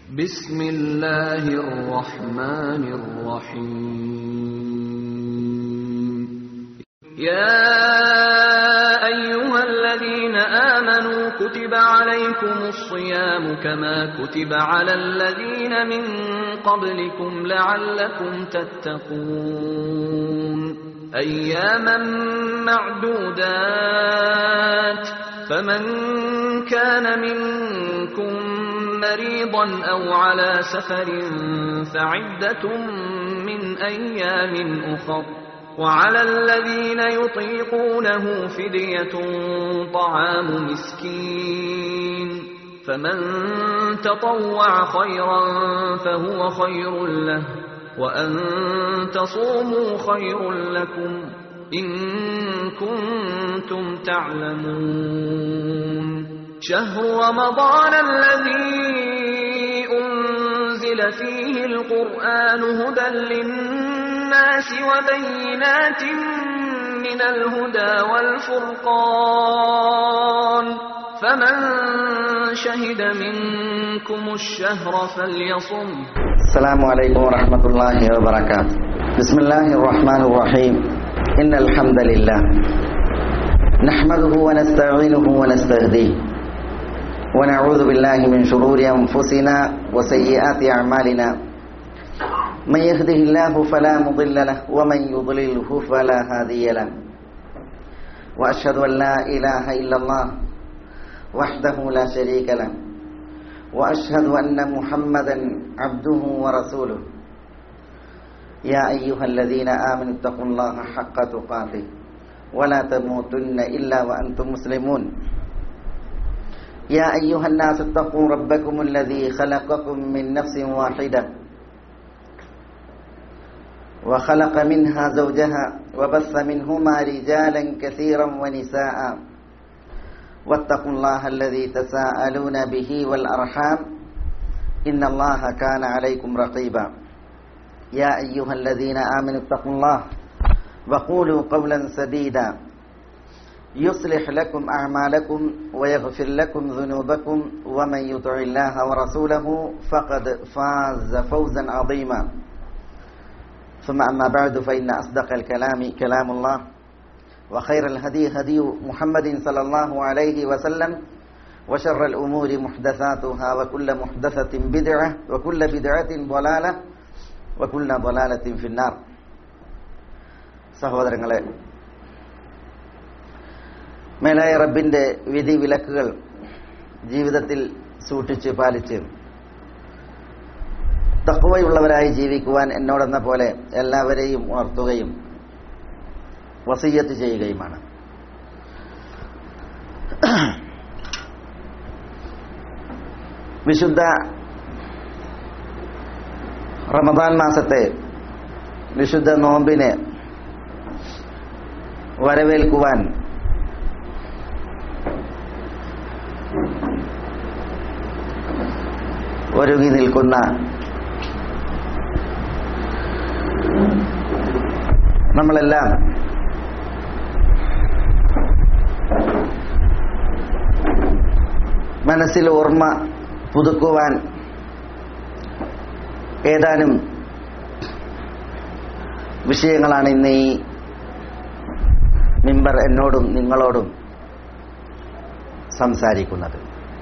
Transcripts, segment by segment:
بسم الله الرحمن الرحيم يا أيها الذين آمنوا كتب عليكم الصيام كما كتب على الذين من قبلكم لعلكم تتقون أياما معدودات فمن كان منكم مريضا أو على سفر فعدة من أيام أخر وعلى الذين يطيقونه فدية طعام مسكين فمن تطوع خيرا فهو خير له وأن تصوموا خير لكم إن كنتم تعلمون شهر رمضان الذي أنزل فيه القرآن هدى للناس وبينات من الهدى والفرقان فمن شهد منكم الشهر فليصم السلام عليكم ورحمة الله وبركاته بسم الله الرحمن الرحيم إن الحمد لله نحمده ونستعينه ونستهديه ونعوذ بالله من شرور أنفسنا وسيئات أعمالنا من يهده الله فلا مضل له ومن يضلله فلا هادي له وأشهد أن لا إله إلا الله وحده لا شريك له واشهد ان محمدا عبده ورسوله يا ايها الذين امنوا اتقوا الله حق تقاته ولا تموتن الا وانتم مسلمون يا ايها الناس اتقوا ربكم الذي خلقكم من نفس واحده وخلق منها زوجها وبث منهما رجالا كثيرا ونساء واتقوا الله الذي تساءلون به والأرحام إن الله كان عليكم رقيبا يا أيها الذين آمنوا اتقوا الله وقولوا قولا سديدا يصلح لكم أعمالكم ويغفر لكم ذنوبكم ومن يطع الله ورسوله فقد فاز فوزا عظيما ثم أما بعد فإن أصدق الكلام كلام الله وخير الهدي هدي محمد صلى الله عليه وسلم وشر الأمور محدثاتها وكل محدثة بدعة وكل بدعة ضلالة وكل ضلالة في النار സഹോദരങ്ങളെ മേലായ റബ്ബിന്റെ വിധി വിലക്കുകൾ ജീവിതത്തിൽ സൂക്ഷിച്ച് പാലിച്ച് തക്കുവയുള്ളവരായി ജീവിക്കുവാൻ എന്നോടെന്ന പോലെ എല്ലാവരെയും ഉണർത്തുകയും വസീയത്ത് ചെയ്യുകയുമാണ് വിശുദ്ധ റമദാൻ മാസത്തെ വിശുദ്ധ നോമ്പിനെ വരവേൽക്കുവാൻ ഒരുങ്ങി നിൽക്കുന്ന നമ്മളെല്ലാം മനസ്സിൽ ഓർമ്മ പുതുക്കുവാൻ ഏതാനും വിഷയങ്ങളാണ് ഇന്ന് ഈ മിമ്പർ എന്നോടും നിങ്ങളോടും സംസാരിക്കുന്നത്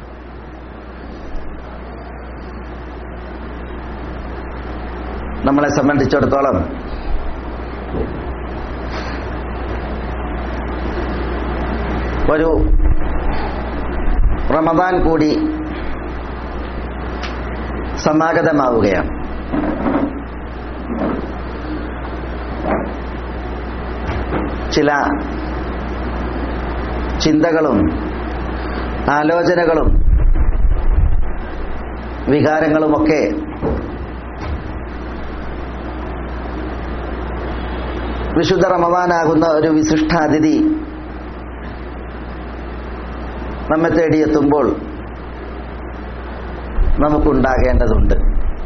നമ്മളെ സംബന്ധിച്ചിടത്തോളം ഒരു റമദാൻ കൂടി സമാഗതമാവുകയാണ് ചില ചിന്തകളും ആലോചനകളും വികാരങ്ങളുമൊക്കെ വിശുദ്ധ റമദാനാകുന്ന ഒരു വിശിഷ്ടാതിഥി നമ്മെ തേടിയെത്തുമ്പോൾ നമുക്കുണ്ടാകേണ്ടതുണ്ട്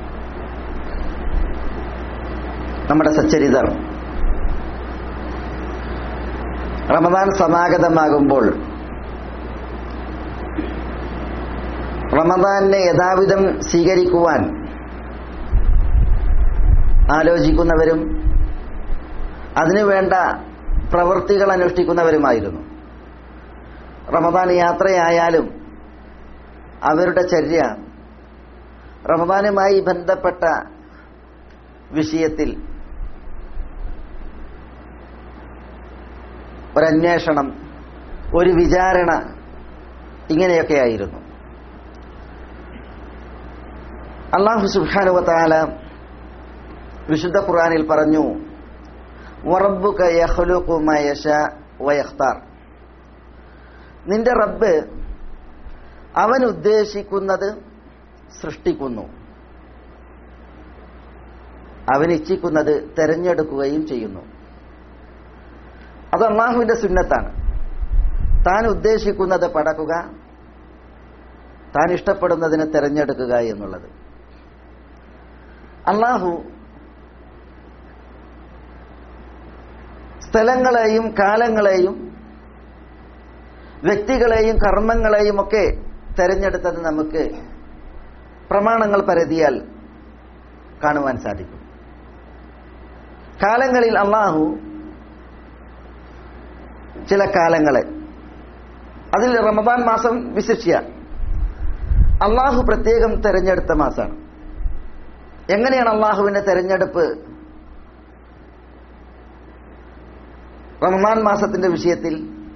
നമ്മുടെ സച്ചരിതർ റമദാൻ സമാഗതമാകുമ്പോൾ റമദാനെ യഥാവിധം സ്വീകരിക്കുവാൻ ആലോചിക്കുന്നവരും അതിനുവേണ്ട പ്രവൃത്തികൾ അനുഷ്ഠിക്കുന്നവരുമായിരുന്നു റമദാൻ യാത്രയായാലും അവരുടെ ചര്യ റമദാനുമായി ബന്ധപ്പെട്ട വിഷയത്തിൽ ഒരന്വേഷണം ഒരു വിചാരണ ഇങ്ങനെയൊക്കെയായിരുന്നു അള്ളാഹു സുബാനുവത്താല വിശുദ്ധ ഖുർആനിൽ പറഞ്ഞു വറബുക യഖ്ലുഖു മാ യശാ വയഖ്താർ നിന്റെ റബ്ബ് അവൻ ഉദ്ദേശിക്കുന്നത് സൃഷ്ടിക്കുന്നു അവൻ ഇച്ഛിക്കുന്നത് തെരഞ്ഞെടുക്കുകയും ചെയ്യുന്നു അത് അള്ളാഹുവിന്റെ സുന്നത്താണ് താൻ ഉദ്ദേശിക്കുന്നത് പടക്കുക താൻ ഇഷ്ടപ്പെടുന്നതിനെ തെരഞ്ഞെടുക്കുക എന്നുള്ളത് അള്ളാഹു സ്ഥലങ്ങളെയും കാലങ്ങളെയും വ്യക്തികളെയും കർമ്മങ്ങളെയും ഒക്കെ തെരഞ്ഞെടുത്തത് നമുക്ക് പ്രമാണങ്ങൾ പരതിയാൽ കാണുവാൻ സാധിക്കും കാലങ്ങളിൽ അള്ളാഹു ചില കാലങ്ങളെ അതിൽ റമദാൻ മാസം വിശിഷ്യ അള്ളാഹു പ്രത്യേകം തെരഞ്ഞെടുത്ത മാസമാണ് എങ്ങനെയാണ് അള്ളാഹുവിന്റെ തെരഞ്ഞെടുപ്പ് റമദാൻ മാസത്തിന്റെ വിഷയത്തിൽ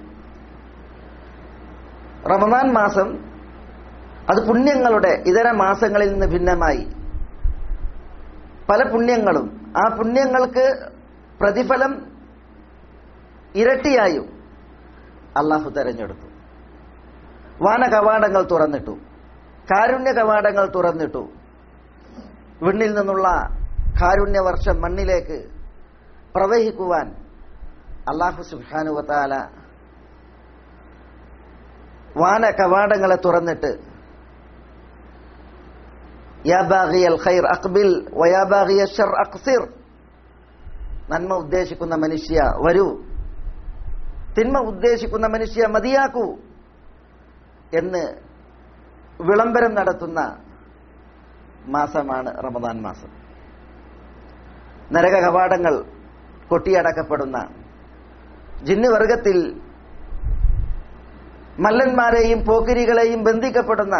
റമദാൻ മാസം അത് പുണ്യങ്ങളുടെ ഇതര മാസങ്ങളിൽ നിന്ന് ഭിന്നമായി പല പുണ്യങ്ങളും ആ പുണ്യങ്ങൾക്ക് പ്രതിഫലം ഇരട്ടിയായും അള്ളാഹു തെരഞ്ഞെടുത്തു വാന കവാടങ്ങൾ തുറന്നിട്ടു കാരുണ്യ കവാടങ്ങൾ തുറന്നിട്ടു വിണ്ണിൽ നിന്നുള്ള കാരുണ്യവർഷം മണ്ണിലേക്ക് പ്രവഹിക്കുവാൻ അള്ളാഹു സുബാനുവത്താല വാന കവാടങ്ങളെ തുറന്നിട്ട് ഖൈർ അക്ബിൽ ഷർ അക്സിർ നന്മ ഉദ്ദേശിക്കുന്ന മനുഷ്യ വരൂ തിന്മ ഉദ്ദേശിക്കുന്ന മനുഷ്യ മതിയാക്കൂ എന്ന് വിളംബരം നടത്തുന്ന മാസമാണ് റമദാൻ മാസം നരക കവാടങ്ങൾ കൊട്ടിയടക്കപ്പെടുന്ന ജിന്നുവർഗത്തിൽ മല്ലന്മാരെയും പോക്കിരികളെയും ബന്ധിക്കപ്പെടുന്ന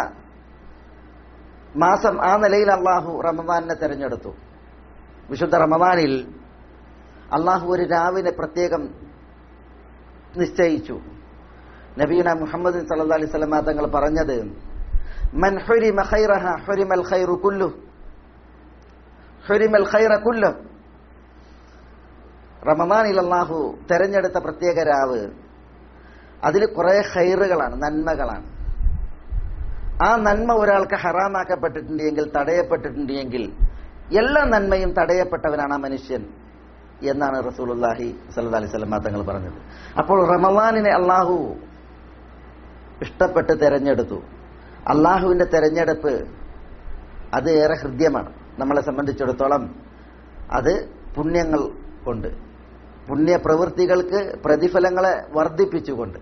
മാസം ആ നിലയിൽ അള്ളാഹു റമദാനിനെ തെരഞ്ഞെടുത്തു വിശുദ്ധ റമദാനിൽ അള്ളാഹു ഒരു രാവിനെ പ്രത്യേകം നിശ്ചയിച്ചു നബീന മുഹമ്മദ് സല്ലാ അലൈഹി സ്വലമ തങ്ങൾ പറഞ്ഞത് മൻ ഹുരിമ ഖൈറഹ ഹുരിമൽ ഖൈറു കുല്ലു ഹുരിമൽ ഖൈറ കുല്ലു റമദാനിൽ അള്ളാഹു തെരഞ്ഞെടുത്ത പ്രത്യേക രാവ് അതിൽ കുറെ ഹൈറുകളാണ് നന്മകളാണ് ആ നന്മ ഒരാൾക്ക് ഹറാമാക്കപ്പെട്ടിട്ടുണ്ട് എങ്കിൽ തടയപ്പെട്ടിട്ടുണ്ട് എങ്കിൽ എല്ലാ നന്മയും തടയപ്പെട്ടവനാണ് ആ മനുഷ്യൻ എന്നാണ് റസൂലുല്ലാഹി സല്ലാ അലൈഹി സ്വലമ തങ്ങൾ പറഞ്ഞത് അപ്പോൾ റമദാനിനെ അള്ളാഹു ഇഷ്ടപ്പെട്ട് തെരഞ്ഞെടുത്തു അള്ളാഹുവിന്റെ തെരഞ്ഞെടുപ്പ് അത് ഏറെ ഹൃദ്യമാണ് നമ്മളെ സംബന്ധിച്ചിടത്തോളം അത് പുണ്യങ്ങൾ കൊണ്ട് പുണ്യപ്രവൃത്തികൾക്ക് പ്രതിഫലങ്ങളെ വർദ്ധിപ്പിച്ചുകൊണ്ട്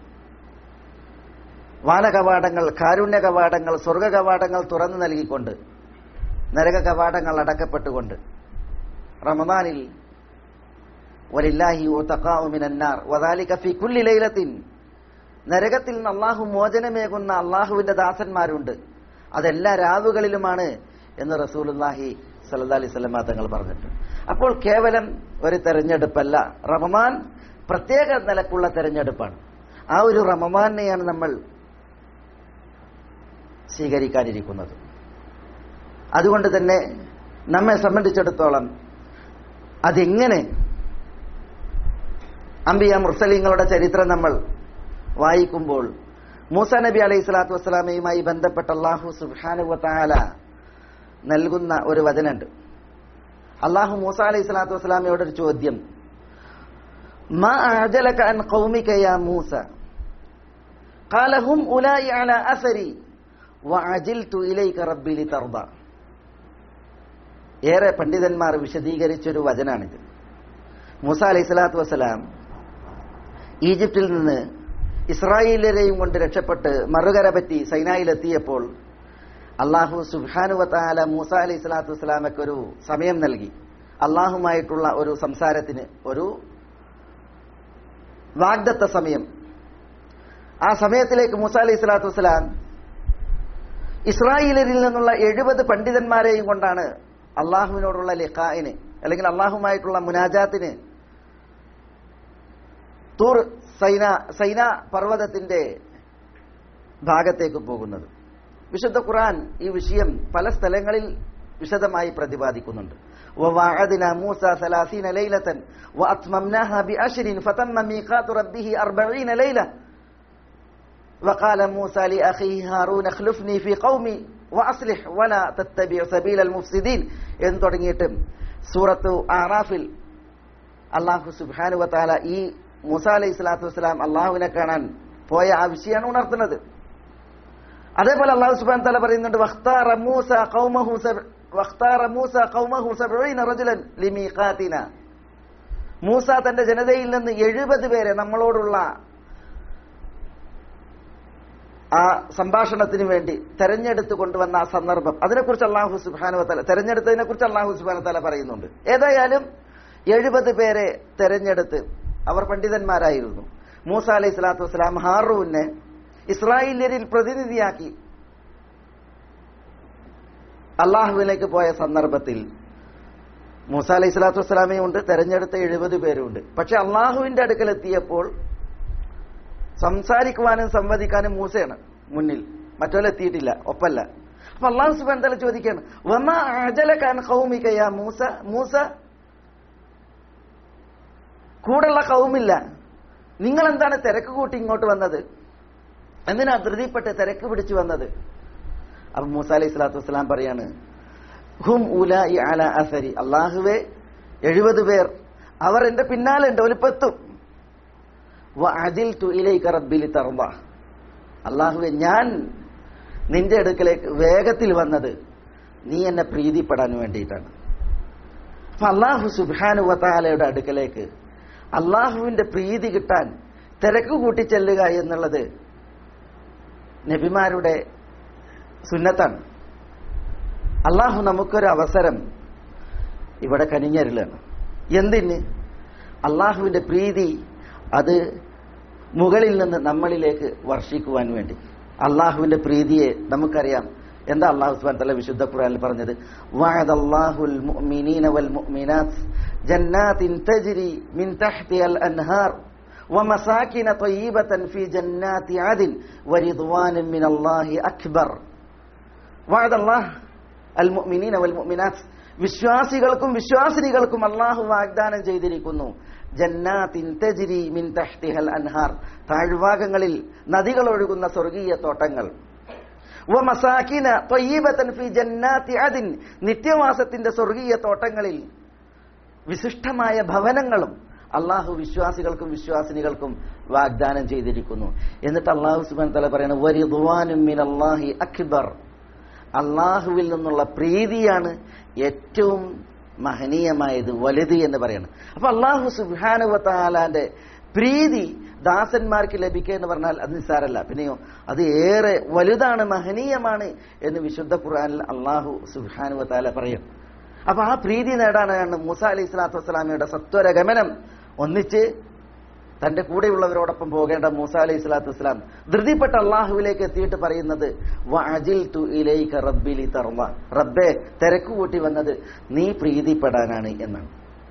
വാനകവാടങ്ങൾ കാരുണ്യ കവാടങ്ങൾ സ്വർഗ കവാടങ്ങൾ തുറന്നു നൽകിക്കൊണ്ട് നരക കവാടങ്ങൾ അടക്കപ്പെട്ടുകൊണ്ട് റമദാനിൽ വലില്ലാഹി മിനന്നാർ വദാലിക ഫി കുല്ലി ലൈലത്തിൻ നരകത്തിൽ നിന്ന് അള്ളാഹു മോചനമേകുന്ന അള്ളാഹുവിന്റെ ദാസന്മാരുണ്ട് അതെല്ലാ രാവുകളിലുമാണ് എന്ന് റസൂലുല്ലാഹി സല്ലാ അലൈഹി സ്വലമ തങ്ങൾ പറഞ്ഞിട്ടുണ്ട് അപ്പോൾ കേവലം ഒരു തെരഞ്ഞെടുപ്പല്ല റമമാൻ പ്രത്യേക നിലക്കുള്ള തെരഞ്ഞെടുപ്പാണ് ആ ഒരു റമമാനെയാണ് നമ്മൾ സ്വീകരിക്കാനിരിക്കുന്നത് അതുകൊണ്ട് തന്നെ നമ്മെ സംബന്ധിച്ചിടത്തോളം അതെങ്ങനെ അംബിയ മുർസലിങ്ങളുടെ ചരിത്രം നമ്മൾ വായിക്കുമ്പോൾ മൂസ നബി അലൈഹി സ്വലാത്തു വസ്സലാമയുമായി ബന്ധപ്പെട്ട അള്ളാഹു സുബാനുവത്താല നൽകുന്ന ഒരു വചനുണ്ട് അള്ളാഹു മൂസ അലൈഹി സ്വലാത്തു വസ്സലാമയോട് ഒരു ചോദ്യം മാ അഅജലക അൻ ഖൗമിക യാ മൂസ قال هم أولئك على أثري وعجلت إليك ربي لترضى ഏറെ പണ്ഡിതന്മാർ വിശദീകരിച്ചൊരു വചനാണിത് മൂസ അലൈഹി സ്വലാത്തു വസ്സലാം ഈജിപ്തിൽ നിന്ന് ഇസ്രായേലരെയും കൊണ്ട് രക്ഷപ്പെട്ട് മറുകര പറ്റി സൈനായിലെത്തിയപ്പോൾ അള്ളാഹു സുബാനുവത്താല മൂസ അലൈഹി സ്വലാത്തു വസ്സലാമയ്ക്ക് ഒരു സമയം നൽകി അള്ളാഹുമായിട്ടുള്ള ഒരു സംസാരത്തിന് ഒരു വാഗ്ദത്ത സമയം ആ സമയത്തിലേക്ക് മൂസ അലൈഹി സ്വലാത്തു വസ്സലാം ഇസ്രായേലരിൽ നിന്നുള്ള എഴുപത് പണ്ഡിതന്മാരെയും കൊണ്ടാണ് അള്ളാഹുവിനോടുള്ള ലിഖായിന് അല്ലെങ്കിൽ അള്ളാഹുമായിട്ടുള്ള മുനാജാത്തിന് തൂർ സൈന സൈന പർവ്വതത്തിന്റെ ഭാഗത്തേക്ക് പോകുന്നത് വിശുദ്ധ ഖുർആൻ ഈ വിഷയം പല സ്ഥലങ്ങളിൽ വിശദമായി പ്രതിപാദിക്കുന്നുണ്ട് وواعدنا موسى ثلاثين ليلة وأتممناها بعشر فتم ميقات ربه أربعين ليلة وقال موسى لأخيه هارون اخلفني في قومي وأصلح ولا تتبع سبيل المفسدين എന്ന് തുടങ്ങിയിട്ട് സൂറത്ത് ആറാഫിൽ അള്ളാഹു സുബാനു വത്താല ഈ മൂസ അലൈഹി സ്വലാത്തു വസ്സലാം അള്ളാഹുവിനെ കാണാൻ പോയ ആ വിഷയമാണ് ഉണർത്തുന്നത് അതേപോലെ അള്ളാഹു സുബാൻ തല പറയുന്നുണ്ട് വഖ്താറ മൂസ ഖൗമഹു സബ- വഖ്താറ മൂസ ഖൗമഹു സബ്ഈന റജുലൻ ലിമീഖാതിന മൂസ തന്റെ ജനതയിൽ നിന്ന് എഴുപത് പേരെ നമ്മളോടുള്ള ആ സംഭാഷണത്തിന് വേണ്ടി തെരഞ്ഞെടുത്ത് കൊണ്ടുവന്ന ആ സന്ദർഭം അതിനെക്കുറിച്ച് അള്ളാഹു സുബാനു തല തെരഞ്ഞെടുത്തതിനെ കുറിച്ച് അള്ളാഹു സുബാന തല പറയുന്നുണ്ട് ഏതായാലും എഴുപത് പേരെ തെരഞ്ഞെടുത്ത് അവർ പണ്ഡിതന്മാരായിരുന്നു മൂസ അലൈഹി സ്വലാത്തു വസ്സലാം ഹാറൂനെ ഇസ്രായേലിയരിൽ പ്രതിനിധിയാക്കി അള്ളാഹുവിലേക്ക് പോയ സന്ദർഭത്തിൽ മൂസ അലൈഹി സ്വലാത്തു വസ്സലാമയും ഉണ്ട് തെരഞ്ഞെടുത്ത എഴുപത് പേരുണ്ട് പക്ഷെ അള്ളാഹുവിന്റെ അടുക്കൽ എത്തിയപ്പോൾ സംസാരിക്കുവാനും സംവദിക്കാനും മൂസയാണ് മുന്നിൽ മറ്റോലെ എത്തിയിട്ടില്ല ഒപ്പല്ല അപ്പൊ അള്ളാഹു സുബാൻ തല ചോദിക്കാണ് വമ അജലക്കാൻ കൗമിക്കയാ മൂസ മൂസ കൂടുള്ള കൗമില്ല നിങ്ങൾ എന്താണ് തിരക്ക് കൂട്ടി ഇങ്ങോട്ട് വന്നത് എന്തിനാ ധൃതിപ്പെട്ട് തിരക്ക് പിടിച്ചു വന്നത് അപ്പൊ മൂസ അലൈഹി സ്വലാത്തു വസ്സലാം പറയാണ് ഹും ഉലായി അല അസരി അള്ളാഹുവെ എഴുപത് പേർ അവർ എന്റെ പിന്നാലെ ഉണ്ട് ഒലിപ്പെത്തും അജിൽതു ഇലൈക റബ്ബിലി തർബ അള്ളാഹുവെ ഞാൻ നിന്റെ അടുക്കലേക്ക് വേഗത്തിൽ വന്നത് നീ എന്നെ പ്രീതിപ്പെടാൻ വേണ്ടിയിട്ടാണ് അപ്പൊ അള്ളാഹു സുബാനു വത്താലയുടെ അടുക്കലേക്ക് അള്ളാഹുവിന്റെ പ്രീതി കിട്ടാൻ തിരക്ക് കൂട്ടി ചെല്ലുക എന്നുള്ളത് നബിമാരുടെ സുന്നത്താണ് അള്ളാഹു നമുക്കൊരു അവസരം ഇവിടെ കനിഞ്ഞരുളാണ് എന്തിന് അള്ളാഹുവിന്റെ പ്രീതി അത് മുകളിൽ നിന്ന് നമ്മളിലേക്ക് വർഷിക്കുവാൻ വേണ്ടി അള്ളാഹുവിന്റെ പ്രീതിയെ നമുക്കറിയാം എന്താ അള്ളാഹു സുബാൻ തല വിശുദ്ധ ഖുർആനിൽ പറഞ്ഞത് വഅദല്ലാഹുൽ മുഅ്മിനീന വൽ മുഅ്മിനാത്ത് ജന്നാത്തിൻ തജ്രി മിൻ തഹ്തിഹൽ അൻഹാർ ومساكن طيبة في جنات عدن ورضوان من الله أكبر وعد الله المؤمنين والمؤمنات വിശ്വാസികൾക്കും വിശ്വാസിനികൾക്കും അള്ളാഹു വാഗ്ദാനം ചെയ്തിരിക്കുന്നു ജന്നാത്തിൻ തജ്രി മിൻ തഹ്തിഹൽ അൻഹാർ താഴ്ഭാഗങ്ങളിൽ നദികൾ ഒഴുകുന്ന സ്വർഗീയ തോട്ടങ്ങൾ വമസാകിന ത്വയ്യിബതൻ ഫി ജന്നാത്തി അദിൻ നിത്യവാസത്തിന്റെ സ്വർഗീയ തോട്ടങ്ങളിൽ വിശിഷ്ടമായ ഭവനങ്ങളും അള്ളാഹു വിശ്വാസികൾക്കും വിശ്വാസിനികൾക്കും വാഗ്ദാനം ചെയ്തിരിക്കുന്നു എന്നിട്ട് അള്ളാഹു സുബാൻ തല പറയുന്നത് വരിദ്വാനും മിൻ അള്ളാഹി അക്ബർ അള്ളാഹുവിൽ നിന്നുള്ള പ്രീതിയാണ് ഏറ്റവും മഹനീയമായത് വലുത് എന്ന് പറയുന്നത് അപ്പൊ അള്ളാഹു സുബാനുവത്താലാന്റെ പ്രീതി ദാസന്മാർക്ക് ലഭിക്കുക എന്ന് പറഞ്ഞാൽ അത് നിസ്സാരല്ല പിന്നെയോ അത് ഏറെ വലുതാണ് മഹനീയമാണ് എന്ന് വിശുദ്ധ ഖുർആനിൽ അള്ളാഹു സുബാനുവത്താല പറയും അപ്പൊ ആ പ്രീതി നേടാനാണ് മൂസ അലൈഹി സ്വലാത്തു വസ്സലാമയുടെ സത്വരഗമനം ഒന്നിച്ച് തന്റെ കൂടെയുള്ളവരോടൊപ്പം പോകേണ്ട മൂസ അലൈഹി സ്വലാത്തു വസ്സലാം ധൃതിപ്പെട്ട അള്ളാഹുവിലേക്ക് എത്തിയിട്ട് പറയുന്നത് വഅജിൽതു ഇലൈക റബ്ബിലി തർവ റബ്ബേ തിരക്ക് കൂട്ടി വന്നത് നീ പ്രീതിപ്പെടാനാണ് എന്നാണ്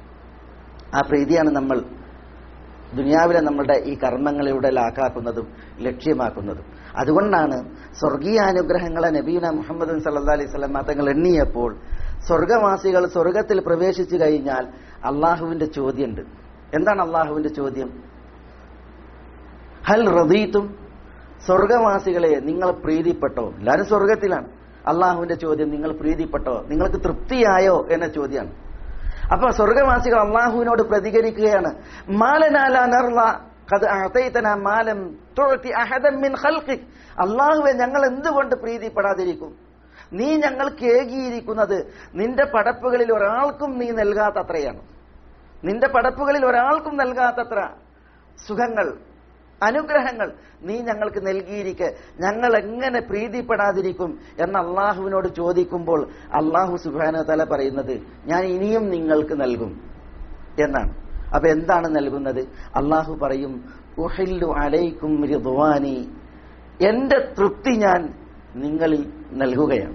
ആ പ്രീതിയാണ് നമ്മൾ ദുനിയാവിലെ നമ്മളുടെ ഈ കർമ്മങ്ങളിലൂടെ ലാക്കാക്കുന്നതും ലക്ഷ്യമാക്കുന്നതും അതുകൊണ്ടാണ് സ്വർഗീയാനുഗ്രഹങ്ങളെ നബീന മുഹമ്മദ് സല്ലാ അലൈഹി സ്വലം തങ്ങൾ എണ്ണിയപ്പോൾ സ്വർഗവാസികൾ സ്വർഗത്തിൽ പ്രവേശിച്ചു കഴിഞ്ഞാൽ അള്ളാഹുവിന്റെ ചോദ്യമുണ്ട് എന്താണ് അള്ളാഹുവിന്റെ ചോദ്യം ഹൽ റദീത്തും സ്വർഗവാസികളെ നിങ്ങൾ പ്രീതിപ്പെട്ടോ എല്ലാവരും സ്വർഗത്തിലാണ് അള്ളാഹുവിന്റെ ചോദ്യം നിങ്ങൾ പ്രീതിപ്പെട്ടോ നിങ്ങൾക്ക് തൃപ്തിയായോ എന്ന ചോദ്യമാണ് അപ്പൊ സ്വർഗവാസികൾ അള്ളാഹുവിനോട് പ്രതികരിക്കുകയാണ് മാലനാല നർല കത് അഹതൈതന മാലം തുഴത്തി അഹദം മിൻ ഖൽഖിക് അള്ളാഹുവെ ഞങ്ങൾ എന്തുകൊണ്ട് പ്രീതിപ്പെടാതിരിക്കും നീ ഞങ്ങൾക്ക് ഏകിയിരിക്കുന്നത് നിന്റെ പടപ്പുകളിൽ ഒരാൾക്കും നീ നൽകാത്തത്രയാണ് നിന്റെ പടപ്പുകളിൽ ഒരാൾക്കും നൽകാത്തത്ര സുഖങ്ങൾ അനുഗ്രഹങ്ങൾ നീ ഞങ്ങൾക്ക് നൽകിയിരിക്കെ ഞങ്ങൾ എങ്ങനെ പ്രീതിപ്പെടാതിരിക്കും എന്ന് അള്ളാഹുവിനോട് ചോദിക്കുമ്പോൾ അള്ളാഹു സുബാന തല പറയുന്നത് ഞാൻ ഇനിയും നിങ്ങൾക്ക് നൽകും എന്നാണ് അപ്പൊ എന്താണ് നൽകുന്നത് അള്ളാഹു പറയും ഉഹില്ലു അലൈക്കും റിദ്വാനി എന്റെ തൃപ്തി ഞാൻ നിങ്ങളിൽ നൽകുകയാണ്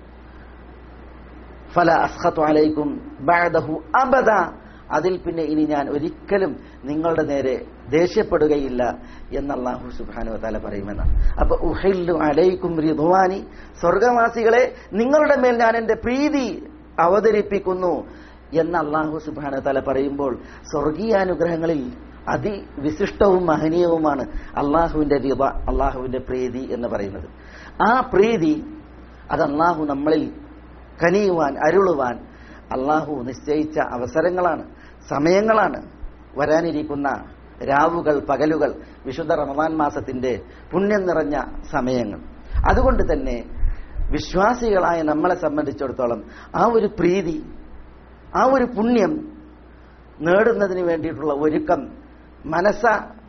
ഫല അസ്ഹത്തു അലൈക്കും ബഅദഹു അബദ അതിൽ പിന്നെ ഇനി ഞാൻ ഒരിക്കലും നിങ്ങളുടെ നേരെ ദേഷ്യപ്പെടുകയില്ല എന്ന് അള്ളാഹു സുബാനു താല പറയുമെന്നാണ് അപ്പൊ ഉഹില്ലു അലൈക്കും റിദ്വാനി സ്വർഗവാസികളെ നിങ്ങളുടെ മേൽ ഞാൻ എന്റെ പ്രീതി അവതരിപ്പിക്കുന്നു എന്ന് അള്ളാഹു സുബാനു താല പറയുമ്പോൾ സ്വർഗീയാനുഗ്രഹങ്ങളിൽ അതിവിശിഷ്ടവും മഹനീയവുമാണ് അള്ളാഹുവിന്റെ റിവ അള്ളാഹുവിന്റെ പ്രീതി എന്ന് പറയുന്നത് ആ പ്രീതി അത് അള്ളാഹു നമ്മളിൽ കനിയുവാൻ അരുളുവാൻ അള്ളാഹു നിശ്ചയിച്ച അവസരങ്ങളാണ് സമയങ്ങളാണ് വരാനിരിക്കുന്ന രാവുകൾ പകലുകൾ വിശുദ്ധ റമദാൻ മാസത്തിന്റെ പുണ്യം നിറഞ്ഞ സമയങ്ങൾ അതുകൊണ്ട് തന്നെ വിശ്വാസികളായ നമ്മളെ സംബന്ധിച്ചിടത്തോളം ആ ഒരു പ്രീതി ആ ഒരു പുണ്യം നേടുന്നതിന് വേണ്ടിയിട്ടുള്ള ഒരുക്കം മനസ്സ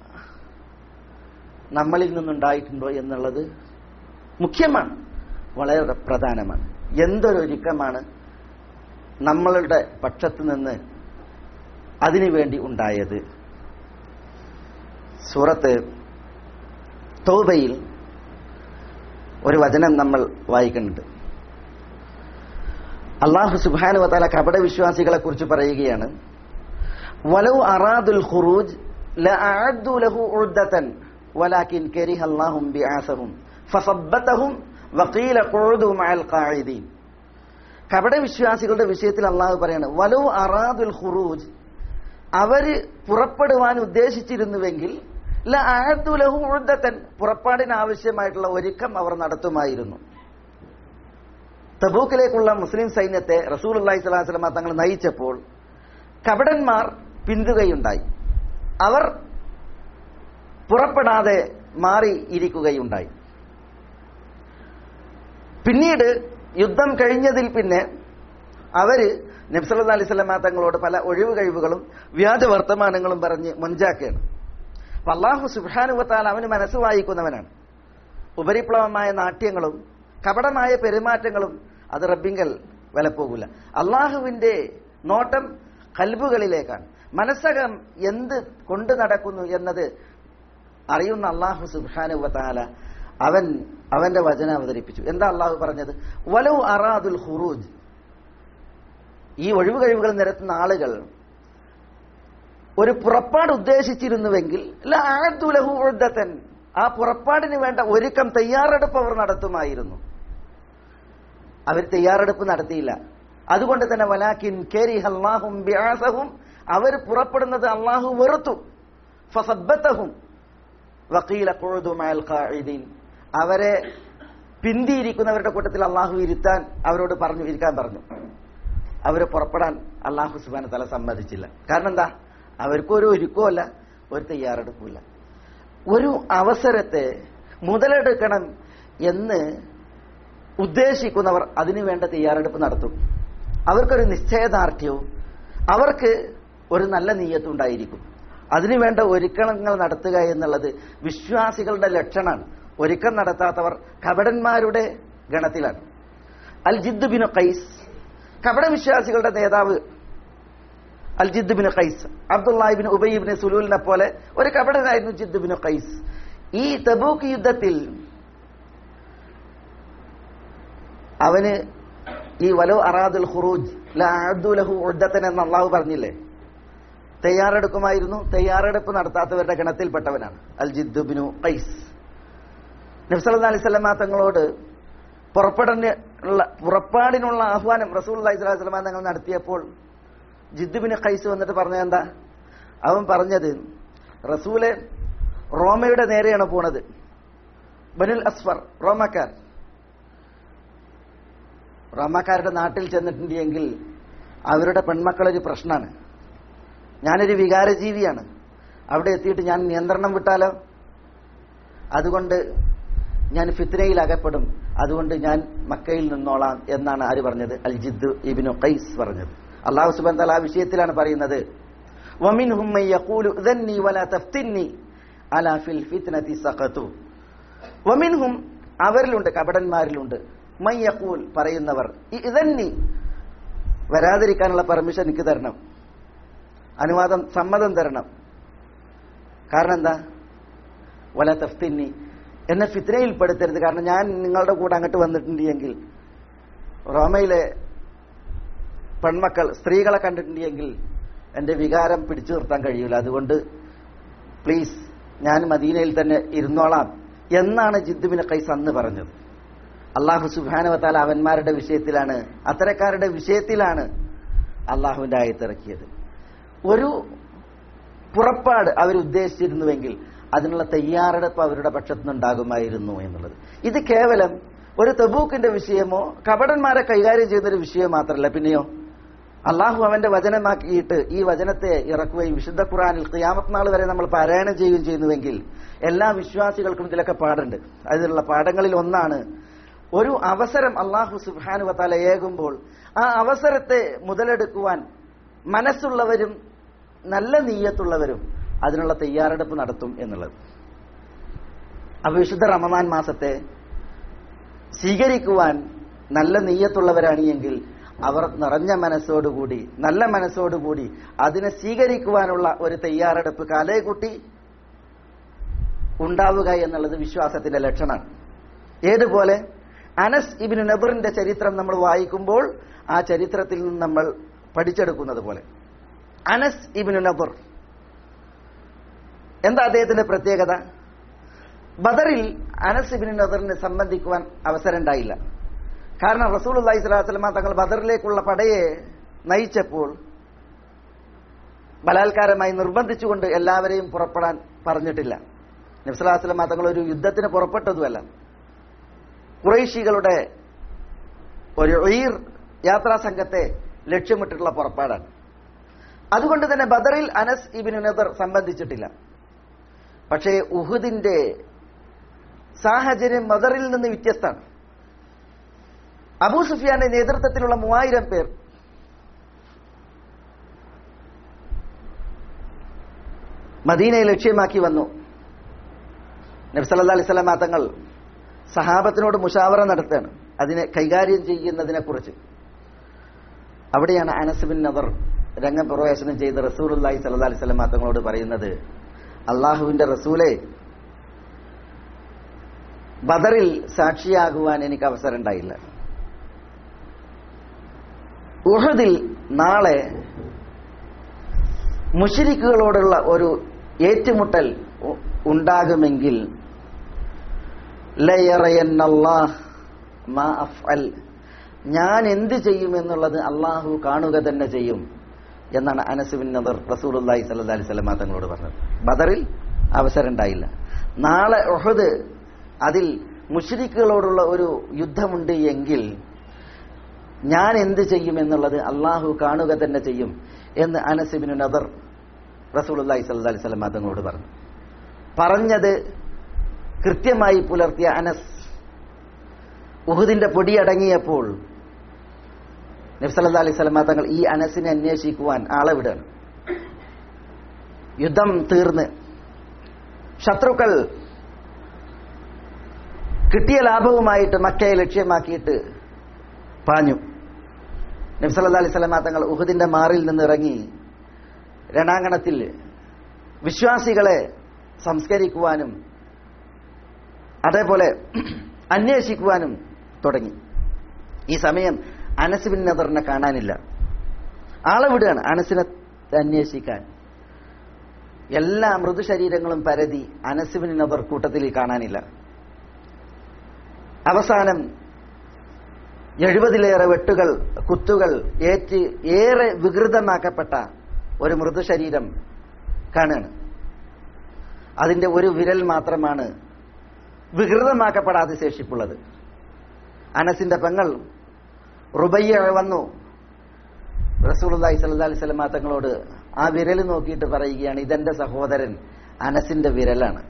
നമ്മളിൽ നിന്നുണ്ടായിട്ടുണ്ടോ എന്നുള്ളത് മുഖ്യമാണ് വളരെ പ്രധാനമാണ് എന്തൊരൊരുക്കമാണ് നമ്മളുടെ പക്ഷത്ത് നിന്ന് അതിനുവേണ്ടി ഉണ്ടായത് സൂറത്ത് തൗബയിൽ ഒരു വചനം നമ്മൾ വായിക്കുന്നുണ്ട് അള്ളാഹു സുബാനു വതാല കപട വിശ്വാസികളെ കുറിച്ച് പറയുകയാണ് വലൗ അറാദുൽ ഖുറൂജ് ലഅഅദ്ദു ലഹു ഉദ്ദതൻ വലാകിൻ കരിഹ അല്ലാഹും ബിആസഹും ഫസബ്ബതഹും വഖീല ഖുഉദു മഅൽ ഖാഇദീൻ കപട വിശ്വാസികളുടെ വിഷയത്തിൽ അള്ളാഹു പറയാണ് വലൗ അറാദുൽ ഖുറൂജ് അവര് പുറപ്പെടുവാൻ ഉദ്ദേശിച്ചിരുന്നുവെങ്കിൽ ലഅഅദ്ദു ലഹു ഉദ്ദതൻ പുറപ്പാടിന് ആവശ്യമായിട്ടുള്ള ഒരുക്കം അവർ നടത്തുമായിരുന്നു തബൂക്കിലേക്കുള്ള മുസ്ലിം സൈന്യത്തെ റസൂൽ അള്ളാഹി സ്വലാഹു വസ്ലമ തങ്ങൾ നയിച്ചപ്പോൾ കപടന്മാർ പിന്തുകയുണ്ടായി അവർ പുറപ്പെടാതെ മാറി ഇരിക്കുകയുണ്ടായി പിന്നീട് യുദ്ധം കഴിഞ്ഞതിൽ പിന്നെ അവര് നബ്സല്ലാ അലൈഹി സ്വലമ തങ്ങളോട് പല ഒഴിവ് കഴിവുകളും വ്യാജ വർത്തമാനങ്ങളും പറഞ്ഞ് മുൻചാക്കുകയാണ് അപ്പൊ അള്ളാഹു സുബാനുവത്താൽ അവന് മനസ്സ് വായിക്കുന്നവനാണ് ഉപരിപ്ലവമായ നാട്യങ്ങളും കപടമായ പെരുമാറ്റങ്ങളും അത് റബ്ബിങ്കൽ വിലപ്പോകില്ല അള്ളാഹുവിന്റെ നോട്ടം കൽബുകളിലേക്കാണ് മനസ്സകം എന്ത് കൊണ്ടു നടക്കുന്നു എന്നത് അറിയുന്ന അള്ളാഹു സുബാനുവത്താല അവൻ അവന്റെ വചനം അവതരിപ്പിച്ചു എന്താ അള്ളാഹു പറഞ്ഞത് വലു അറാദുൽ ഹുറൂജ് ഈ ഒഴിവ് കഴിവുകൾ നിരത്തുന്ന ആളുകൾ ഒരു പുറപ്പാട് ഉദ്ദേശിച്ചിരുന്നുവെങ്കിൽ ലഹു ഉദ്ദത്തൻ ആ പുറപ്പാടിന് വേണ്ട ഒരുക്കം തയ്യാറെടുപ്പ് അവർ നടത്തുമായിരുന്നു അവർ തയ്യാറെടുപ്പ് നടത്തിയില്ല അതുകൊണ്ട് തന്നെ വലാക്കിൻ അള്ളാഹും ബ്യാസഹും അവർ പുറപ്പെടുന്നത് അള്ളാഹു വെറുത്തു ഫസബ്ബത്തഹും വക്കീല ഖാഇദീൻ അവരെ പിന്തിയിരിക്കുന്നവരുടെ കൂട്ടത്തിൽ അള്ളാഹു ഇരുത്താൻ അവരോട് പറഞ്ഞു ഇരിക്കാൻ പറഞ്ഞു അവരെ പുറപ്പെടാൻ അള്ളാഹു സുബാന തല സമ്മതിച്ചില്ല കാരണം എന്താ അവർക്കൊരു ഒരുക്കമല്ല ഒരു തയ്യാറെടുപ്പില്ല ഒരു അവസരത്തെ മുതലെടുക്കണം എന്ന് ഉദ്ദേശിക്കുന്നവർ അതിനു വേണ്ട തയ്യാറെടുപ്പ് നടത്തും അവർക്കൊരു നിശ്ചയദാർഢ്യവും അവർക്ക് ഒരു നല്ല നീയത്തുണ്ടായിരിക്കും അതിനുവേണ്ട ഒരുക്കങ്ങൾ നടത്തുക എന്നുള്ളത് വിശ്വാസികളുടെ ലക്ഷണമാണ് ഒരുക്കം നടത്താത്തവർ കപടന്മാരുടെ ഗണത്തിലാണ് അൽ ജിദ്ദു ബിനു ഖൈസ് കപട വിശ്വാസികളുടെ നേതാവ് അൽ ജിദ്ദു ബിനു ഖൈസ് അബ്ദുല്ലാഹിബിൻ ഉബൈബിന് സുലൂലിനെ പോലെ ഒരു കപടനായിരുന്നു ജിദ്ദു ബിനു ഖൈസ് ഈ തബൂക്ക് യുദ്ധത്തിൽ അവന് ഈ വലോ അറാദുൽ ഖുറൂജ് ലഹു ഉദ്ദത്തൻ എന്ന് അള്ളാഹു പറഞ്ഞില്ലേ തയ്യാറെടുക്കുമായിരുന്നു തയ്യാറെടുപ്പ് നടത്താത്തവരുടെ ഗണത്തിൽപ്പെട്ടവനാണ് അൽ ജിദ്ദുബിനു ഖൈസ് നബ്സല്ലാ അലൈഹി സ്വലമ തങ്ങളോട് പുറപ്പെടാനുള്ള പുറപ്പാടിനുള്ള ആഹ്വാനം റസൂൽ അലൈഹി സ്വലാഹു സ്വലമ തങ്ങൾ നടത്തിയപ്പോൾ ജിദ്ദുബിന് ഖൈസ് വന്നിട്ട് പറഞ്ഞത് എന്താ അവൻ പറഞ്ഞത് റസൂലെ റോമയുടെ നേരെയാണ് പോണത് ബനുൽ അസ്ഫർ റോമക്കാർ റോമക്കാരുടെ നാട്ടിൽ ചെന്നിട്ടുണ്ടെങ്കിൽ അവരുടെ പെൺമക്കളൊരു പ്രശ്നമാണ് ഞാനൊരു വികാരജീവിയാണ് അവിടെ എത്തിയിട്ട് ഞാൻ നിയന്ത്രണം വിട്ടാലോ അതുകൊണ്ട് ഞാൻ ഫിത്നയിൽ അകപ്പെടും അതുകൊണ്ട് ഞാൻ മക്കയിൽ നിന്നോളാം എന്നാണ് ആര് പറഞ്ഞത് അൽ ജിദ്ദു ഇബിനു ഖൈസ് പറഞ്ഞത് അള്ളാഹു സുബാൻ തല ആ വിഷയത്തിലാണ് പറയുന്നത് വമിൻ ഹുമ്മ യഖൂലു ഇദന്നി വല തഫ്തിന്നി അലാ ഫിൽ ഫിത്നതി സഖതു വമിൻഹും അവരിലുണ്ട് കപടന്മാരിലുണ്ട് മൻ യഖൂൽ പറയുന്നവർ ഇതന്നി വരാതിരിക്കാനുള്ള പെർമിഷൻ എനിക്ക് തരണം അനുവാദം സമ്മതം തരണം കാരണം എന്താ വല തഫ്തിന്നി എന്നെ ഫിത്നയിൽ പെടുത്തരുത് കാരണം ഞാൻ നിങ്ങളുടെ കൂടെ അങ്ങോട്ട് വന്നിട്ടുണ്ട് എങ്കിൽ റോമയിലെ പെൺമക്കൾ സ്ത്രീകളെ കണ്ടിട്ടുണ്ട് എങ്കിൽ എന്റെ വികാരം പിടിച്ചു നിർത്താൻ കഴിയില്ല അതുകൊണ്ട് പ്ലീസ് ഞാൻ മദീനയിൽ തന്നെ ഇരുന്നോളാം എന്നാണ് ജിദ്ദുബിന് കൈസ് അന്ന് പറഞ്ഞത് അള്ളാഹു സുബാനുവത്താല അവന്മാരുടെ വിഷയത്തിലാണ് അത്തരക്കാരുടെ വിഷയത്തിലാണ് അള്ളാഹുവിന്റെ ആയത്തിറക്കിയത് ഒരു പുറപ്പാട് അവർ ഉദ്ദേശിച്ചിരുന്നുവെങ്കിൽ അതിനുള്ള തയ്യാറെടുപ്പ് അവരുടെ പക്ഷത്തുനിന്നുണ്ടാകുമായിരുന്നു എന്നുള്ളത് ഇത് കേവലം ഒരു തബൂക്കിന്റെ വിഷയമോ കപടന്മാരെ കൈകാര്യം ചെയ്യുന്ന ഒരു വിഷയം മാത്രമല്ല പിന്നെയോ അള്ളാഹു അവന്റെ വചനമാക്കിയിട്ട് ഈ വചനത്തെ ഇറക്കുകയും വിശുദ്ധ ഖുറാനിൽ ഖിയാമത്ത് നാൾ വരെ നമ്മൾ പാരായണം ചെയ്യുകയും ചെയ്യുന്നുവെങ്കിൽ എല്ലാ വിശ്വാസികൾക്കും ഇതിലൊക്കെ പാടുണ്ട് അതിലുള്ള പാഠങ്ങളിൽ ഒന്നാണ് ഒരു അവസരം അള്ളാഹു സുബാനു വത്താല ഏകുമ്പോൾ ആ അവസരത്തെ മുതലെടുക്കുവാൻ മനസ്സുള്ളവരും നല്ല നീയത്തുള്ളവരും അതിനുള്ള തയ്യാറെടുപ്പ് നടത്തും എന്നുള്ളത് അപ്പൊ വിശുദ്ധ റമദാൻ മാസത്തെ സ്വീകരിക്കുവാൻ നല്ല നീയത്തുള്ളവരാണ് എങ്കിൽ അവർ നിറഞ്ഞ മനസ്സോടുകൂടി നല്ല മനസ്സോടുകൂടി അതിനെ സ്വീകരിക്കുവാനുള്ള ഒരു തയ്യാറെടുപ്പ് കാലേക്കുട്ടി ഉണ്ടാവുക എന്നുള്ളത് വിശ്വാസത്തിന്റെ ലക്ഷണമാണ് ഏതുപോലെ അനസ് ഇബിന് നബറിന്റെ ചരിത്രം നമ്മൾ വായിക്കുമ്പോൾ ആ ചരിത്രത്തിൽ നിന്ന് നമ്മൾ പഠിച്ചെടുക്കുന്നത് പോലെ അനസ് ഇബിന് നബർ എന്താ അദ്ദേഹത്തിന്റെ പ്രത്യേകത ബദറിൽ അനസ് ഇബിന് നദറിനെ സംബന്ധിക്കുവാൻ അവസരം ഉണ്ടായില്ല കാരണം റസൂൽ അള്ളഹി സ്വലാസ്ലമ തങ്ങൾ ബദറിലേക്കുള്ള പടയെ നയിച്ചപ്പോൾ ബലാത്കാരമായി നിർബന്ധിച്ചുകൊണ്ട് എല്ലാവരെയും പുറപ്പെടാൻ പറഞ്ഞിട്ടില്ല നബ്സലാസ്ലമ തങ്ങൾ ഒരു യുദ്ധത്തിന് പുറപ്പെട്ടതുമല്ല കുറേശികളുടെ ഒരു ഉയർ യാത്രാ സംഘത്തെ ലക്ഷ്യമിട്ടിട്ടുള്ള പുറപ്പാടാണ് അതുകൊണ്ട് തന്നെ ബദറിൽ അനസ് ഇബിന് നദർ സംബന്ധിച്ചിട്ടില്ല പക്ഷേ ഉഹുദിന്റെ സാഹചര്യം ബദറിൽ നിന്ന് വ്യത്യസ്തമാണ് അബൂ സുഫിയാന്റെ നേതൃത്വത്തിലുള്ള മൂവായിരം പേർ മദീനയെ ലക്ഷ്യമാക്കി വന്നു നബ്സല്ലാ അലിസ്ലാം തങ്ങൾ സഹാബത്തിനോട് മുഷാവറ നടത്തുകയാണ് അതിനെ കൈകാര്യം ചെയ്യുന്നതിനെ കുറിച്ച് അവിടെയാണ് അനസ് ബിൻ നദർ രംഗപ്രവേശനം ചെയ്ത് റസൂലുല്ലാഹി സല്ലാ അലിസ്ലാം തങ്ങളോട് പറയുന്നത് അള്ളാഹുവിന്റെ റസൂലെ ബദറിൽ സാക്ഷിയാകുവാൻ എനിക്ക് അവസരം ഉണ്ടായില്ല ഉഹദിൽ നാളെ മുഷരിക്കുകളോടുള്ള ഒരു ഏറ്റുമുട്ടൽ ഉ- ഉണ്ടാകുമെങ്കിൽ ലയറയന്നല്ലാഹ് മാ അഫ്അൽ ഞാൻ എന്ത് ചെയ്യുമെന്നുള്ളത് അള്ളാഹു കാണുക തന്നെ ചെയ്യും എന്നാണ് അനസുബിൻ നദർ റസൂലുല്ലാഹി സല്ലല്ലാഹി അലൈഹി വസല്ലം തങ്ങളോട് പറഞ്ഞത് ബദറിൽ അവസരം ഉണ്ടായില്ല നാളെ ഉഹദ് അതിൽ മുഷ്രിക്കുകളോടുള്ള ഒരു യുദ്ധമുണ്ട് എങ്കിൽ ഞാൻ എന്ത് ചെയ്യും എന്നുള്ളത് അള്ളാഹു കാണുക തന്നെ ചെയ്യും എന്ന് അനസിബിന് നദർ റസൂലുല്ലാഹി സല്ലല്ലാഹി അലൈഹി വസല്ലം തങ്ങളോട് പറഞ്ഞു പറഞ്ഞത് കൃത്യമായി പുലർത്തിയ അനസ് ഉഹുദിന്റെ പൊടി അടങ്ങിയപ്പോൾ നബ്സല്ലാ അലൈഹി സ്വലമ തങ്ങൾ ഈ അനസിനെ അന്വേഷിക്കുവാൻ ആളെ വിടുകയാണ് യുദ്ധം തീർന്ന് ശത്രുക്കൾ കിട്ടിയ ലാഭവുമായിട്ട് മക്കയെ ലക്ഷ്യമാക്കിയിട്ട് പാഞ്ഞു നബ്സല്ലാ അലൈഹി സ്വലമ തങ്ങൾ ഉഹുദിന്റെ മാറിൽ നിന്ന് ഇറങ്ങി രണാങ്കണത്തിൽ വിശ്വാസികളെ സംസ്കരിക്കുവാനും അതേപോലെ അന്വേഷിക്കുവാനും തുടങ്ങി ഈ സമയം അനസ് ബിൻ നദറിനെ കാണാനില്ല ആളെ വിടുകയാണ് അനസിനെ അന്വേഷിക്കാൻ എല്ലാ മൃദുശരീരങ്ങളും പരതി അനസ് ബിൻ നദർ കൂട്ടത്തിൽ കാണാനില്ല അവസാനം എഴുപതിലേറെ വെട്ടുകൾ കുത്തുകൾ ഏറ്റ് ഏറെ വികൃതമാക്കപ്പെട്ട ഒരു മൃദുശരീരം കാണുകയാണ് അതിന്റെ ഒരു വിരൽ മാത്രമാണ് വികൃതമാക്കപ്പെടാതെ ശേഷിപ്പുള്ളത് അനസിന്റെ പെങ്ങൾ റുബയ്യ വന്നു റസൂലുള്ളാഹി സ്വല്ലല്ലാഹി അലൈഹി വസല്ലം തങ്ങളോട് ആ വിരൽ നോക്കിയിട്ട് പറയുകയാണ് ഇതെന്റെ സഹോദരൻ അനസിന്റെ വിരലാണ്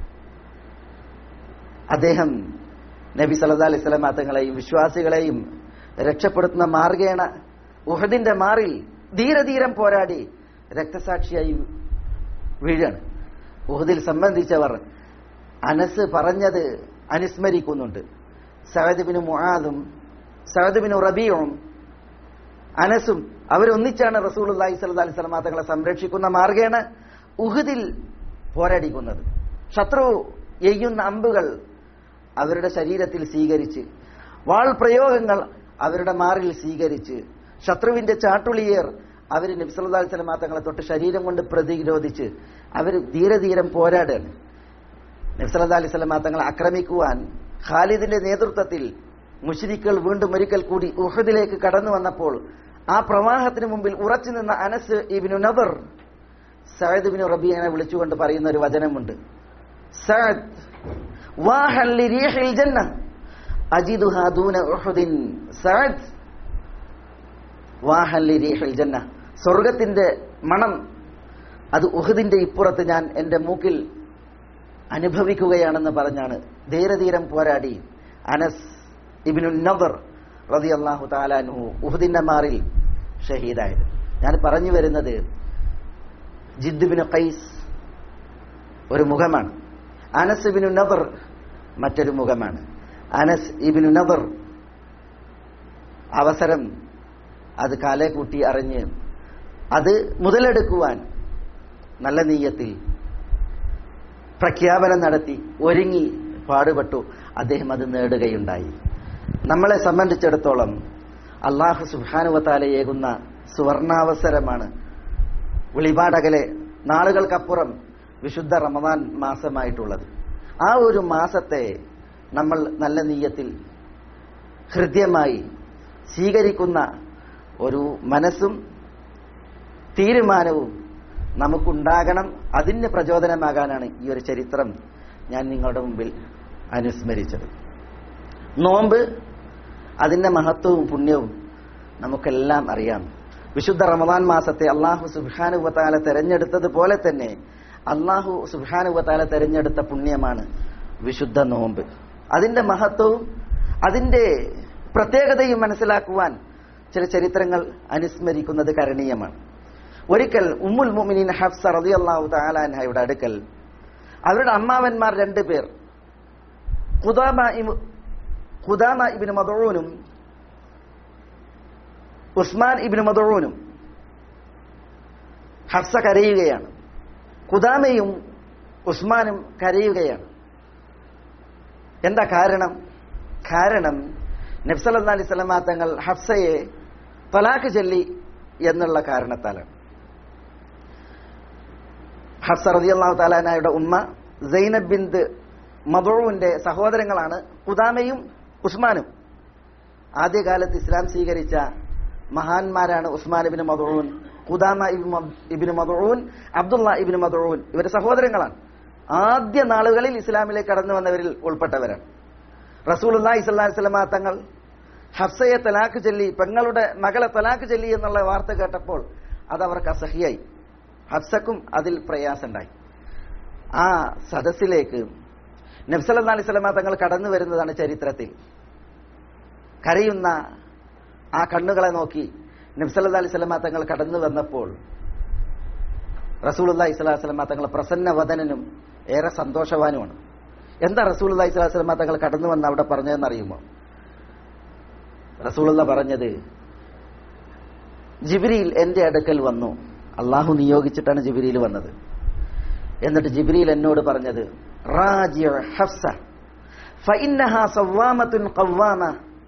അദ്ദേഹം നബി സല്ലല്ലാഹി അലൈഹി വസല്ലം തങ്ങളെയും വിശ്വാസികളെയും രക്ഷപ്പെടുത്തുന്ന മാർഗേണ ഉഹദിന്റെ മാറിൽ ധീരധീരം പോരാടി രക്തസാക്ഷിയായി വീഴാണ് ഉഹദിൽ സംബന്ധിച്ചവർ അനസ് പറഞ്ഞത് അനുസ്മരിക്കുന്നുണ്ട് സഹദിബിന് മുആദും സഹദിബിന് റബീവും അനസും അവരൊന്നിച്ചാണ് റസൂൽ അള്ളാഹി സ്വല്ലി അലൈഹി സ്വലമാ തങ്ങളെ സംരക്ഷിക്കുന്ന മാർഗേണ ഉഹദിൽ പോരടിക്കുന്നത് ശത്രു എയ്യുന്ന അമ്പുകൾ അവരുടെ ശരീരത്തിൽ സ്വീകരിച്ച് വാൾ പ്രയോഗങ്ങൾ അവരുടെ മാറിൽ സ്വീകരിച്ച് ശത്രുവിന്റെ ചാട്ടുളിയേർ അവർ നബ്സല്ലാ സ്വലമാ തങ്ങളെ തൊട്ട് ശരീരം കൊണ്ട് പ്രതിരോധിച്ച് അവർ ധീരധീരം പോരാടുകയാണ് നബ്സല്ലാ അലൈഹി സ്വലമാ തങ്ങളെ ആക്രമിക്കുവാൻ ഖാലിദിന്റെ നേതൃത്വത്തിൽ മുഷിരിക്കൾ വീണ്ടും ഒരിക്കൽ കൂടി ഉഹദിലേക്ക് കടന്നു വന്നപ്പോൾ ആ പ്രവാഹത്തിന് മുമ്പിൽ ഉറച്ചു നിന്ന അനസ് ഇബിനു നബർ സയദ് ബിനു റബിയനെ വിളിച്ചുകൊണ്ട് പറയുന്ന ഒരു വചനമുണ്ട് സഅദ് വാഹൽ ലിരീഹിൽ ജന്ന അജിദുഹാ ദൂന ഉഹുദിൻ സഅദ് വാഹൽ ലിരീഹിൽ ജന്ന സ്വർഗത്തിന്റെ മണം അത് ഉഹദിന്റെ ഇപ്പുറത്ത് ഞാൻ എന്റെ മൂക്കിൽ അനുഭവിക്കുകയാണെന്ന് പറഞ്ഞാണ് ധീരധീരം പോരാടി അനസ് ഇബിനു നദർ റതി അള്ളാഹു താലാൻഹു ഉഹദിന്റെ മാറിൽ ഷഹീദായത് ഞാൻ പറഞ്ഞു വരുന്നത് ജിദ്ബിന് ഖൈസ് ഒരു മുഖമാണ് അനസ് ഇബിനു നദർ മറ്റൊരു മുഖമാണ് അനസ് ഇബിനു നദർ അവസരം അത് കാലെ കൂട്ടി അറിഞ്ഞ് അത് മുതലെടുക്കുവാൻ നല്ല നീയത്തിൽ പ്രഖ്യാപനം നടത്തി ഒരുങ്ങി പാടുപെട്ടു അദ്ദേഹം അത് നേടുകയുണ്ടായി നമ്മളെ സംബന്ധിച്ചിടത്തോളം അള്ളാഹു സുബാനുവത്താലയേകുന്ന സുവർണാവസരമാണ് വെളിപാടകലെ നാളുകൾക്കപ്പുറം വിശുദ്ധ റമദാൻ മാസമായിട്ടുള്ളത് ആ ഒരു മാസത്തെ നമ്മൾ നല്ല നീയത്തിൽ ഹൃദ്യമായി സ്വീകരിക്കുന്ന ഒരു മനസ്സും തീരുമാനവും നമുക്കുണ്ടാകണം അതിന് പ്രചോദനമാകാനാണ് ഈ ഒരു ചരിത്രം ഞാൻ നിങ്ങളുടെ മുമ്പിൽ അനുസ്മരിച്ചത് നോമ്പ് അതിന്റെ മഹത്വവും പുണ്യവും നമുക്കെല്ലാം അറിയാം വിശുദ്ധ റമദാൻ മാസത്തെ അള്ളാഹു സുബാനുവത്താല തെരഞ്ഞെടുത്തതുപോലെ തന്നെ അള്ളാഹു സുബാനുവത്താല തെരഞ്ഞെടുത്ത പുണ്യമാണ് വിശുദ്ധ നോമ്പ് അതിന്റെ മഹത്വവും അതിന്റെ പ്രത്യേകതയും മനസ്സിലാക്കുവാൻ ചില ചരിത്രങ്ങൾ അനുസ്മരിക്കുന്നത് കരണീയമാണ് ഒരിക്കൽ ഉമ്മുൽ മുമിനീൻ ഹഫ്സ റതി അള്ളാഹു താലാൻഹയുടെ അടുക്കൽ അവരുടെ അമ്മാവന്മാർ രണ്ടു പേർ ഖുദാമ ഇബ്- ഖുദാമ ഇബിന് മദൂനും ഉസ്മാൻ ഇബിന് മദൂനും ഹഫ്സ കരയുകയാണ് ഖുദാമയും ഉസ്മാനും കരയുകയാണ് എന്താ കാരണം കാരണം നബ്സല്ലാ അലൈഹി സ്വലമാ തങ്ങൾ ഹഫ്സയെ തലാഖ് ചൊല്ലി എന്നുള്ള കാരണത്താലാണ് ഹഫ്സ റളിയല്ലാഹു താലാനായുടെ ഉമ്മ സൈനബ് ബിന്ത് മദുവിന്റെ സഹോദരങ്ങളാണ് ഖുദാമയും ഉസ്മാനും ആദ്യകാലത്ത് ഇസ്ലാം സ്വീകരിച്ച മഹാന്മാരാണ് ഉസ്മാൻ ഇബിന് മദൂൻ ഖുദാമ ഇബിന് മദൂൻ അബ്ദുള്ള ഇബിന് മദൂൻ ഇവരുടെ സഹോദരങ്ങളാണ് ആദ്യ നാളുകളിൽ ഇസ്ലാമിലേക്ക് കടന്നു വന്നവരിൽ ഉൾപ്പെട്ടവരാണ് റസൂലുള്ളാഹി സ്വല്ലല്ലാഹി അലൈഹി വസല്ലമ തങ്ങൾ ഹഫ്സയെ തലാക്ക് ചൊല്ലി പെങ്ങളുടെ മകളെ തലാക്ക് ചൊല്ലി എന്നുള്ള വാർത്ത കേട്ടപ്പോൾ അത് അവർക്ക് അസഹ്യായി ഹഫ്സക്കും അതിൽ പ്രയാസമുണ്ടായി ആ സദസ്സിലേക്ക് നബ്സല്ലാ അലൈഹി സ്വലമ തങ്ങൾ കടന്നു വരുന്നതാണ് ചരിത്രത്തിൽ കരയുന്ന ആ കണ്ണുകളെ നോക്കി നബ്സല്ലാ അലൈഹി സ്വലമ തങ്ങൾ കടന്നു വന്നപ്പോൾ റസൂലുല്ലാ ഇസ്ലാഹു സ്വലമ തങ്ങൾ പ്രസന്നവദനും ഏറെ സന്തോഷവാനുമാണ് എന്താ റസൂലുല്ലാ ഇസ്ലാഹു സ്വലമ തങ്ങൾ കടന്നു വന്ന് അവിടെ പറഞ്ഞതെന്ന് അറിയുമോ റസൂലുള്ള പറഞ്ഞത് ജിബ്രീൽ എന്റെ അടുക്കൽ വന്നു അള്ളാഹു നിയോഗിച്ചിട്ടാണ് ജിബ്രീൽ വന്നത് എന്നിട്ട് ജിബ്രീൽ എന്നോട് പറഞ്ഞത് റാജിയ ഹഫ്സ ഫഇന്നഹാ സവ്വാമത്തുൻ ഖവ്വാമ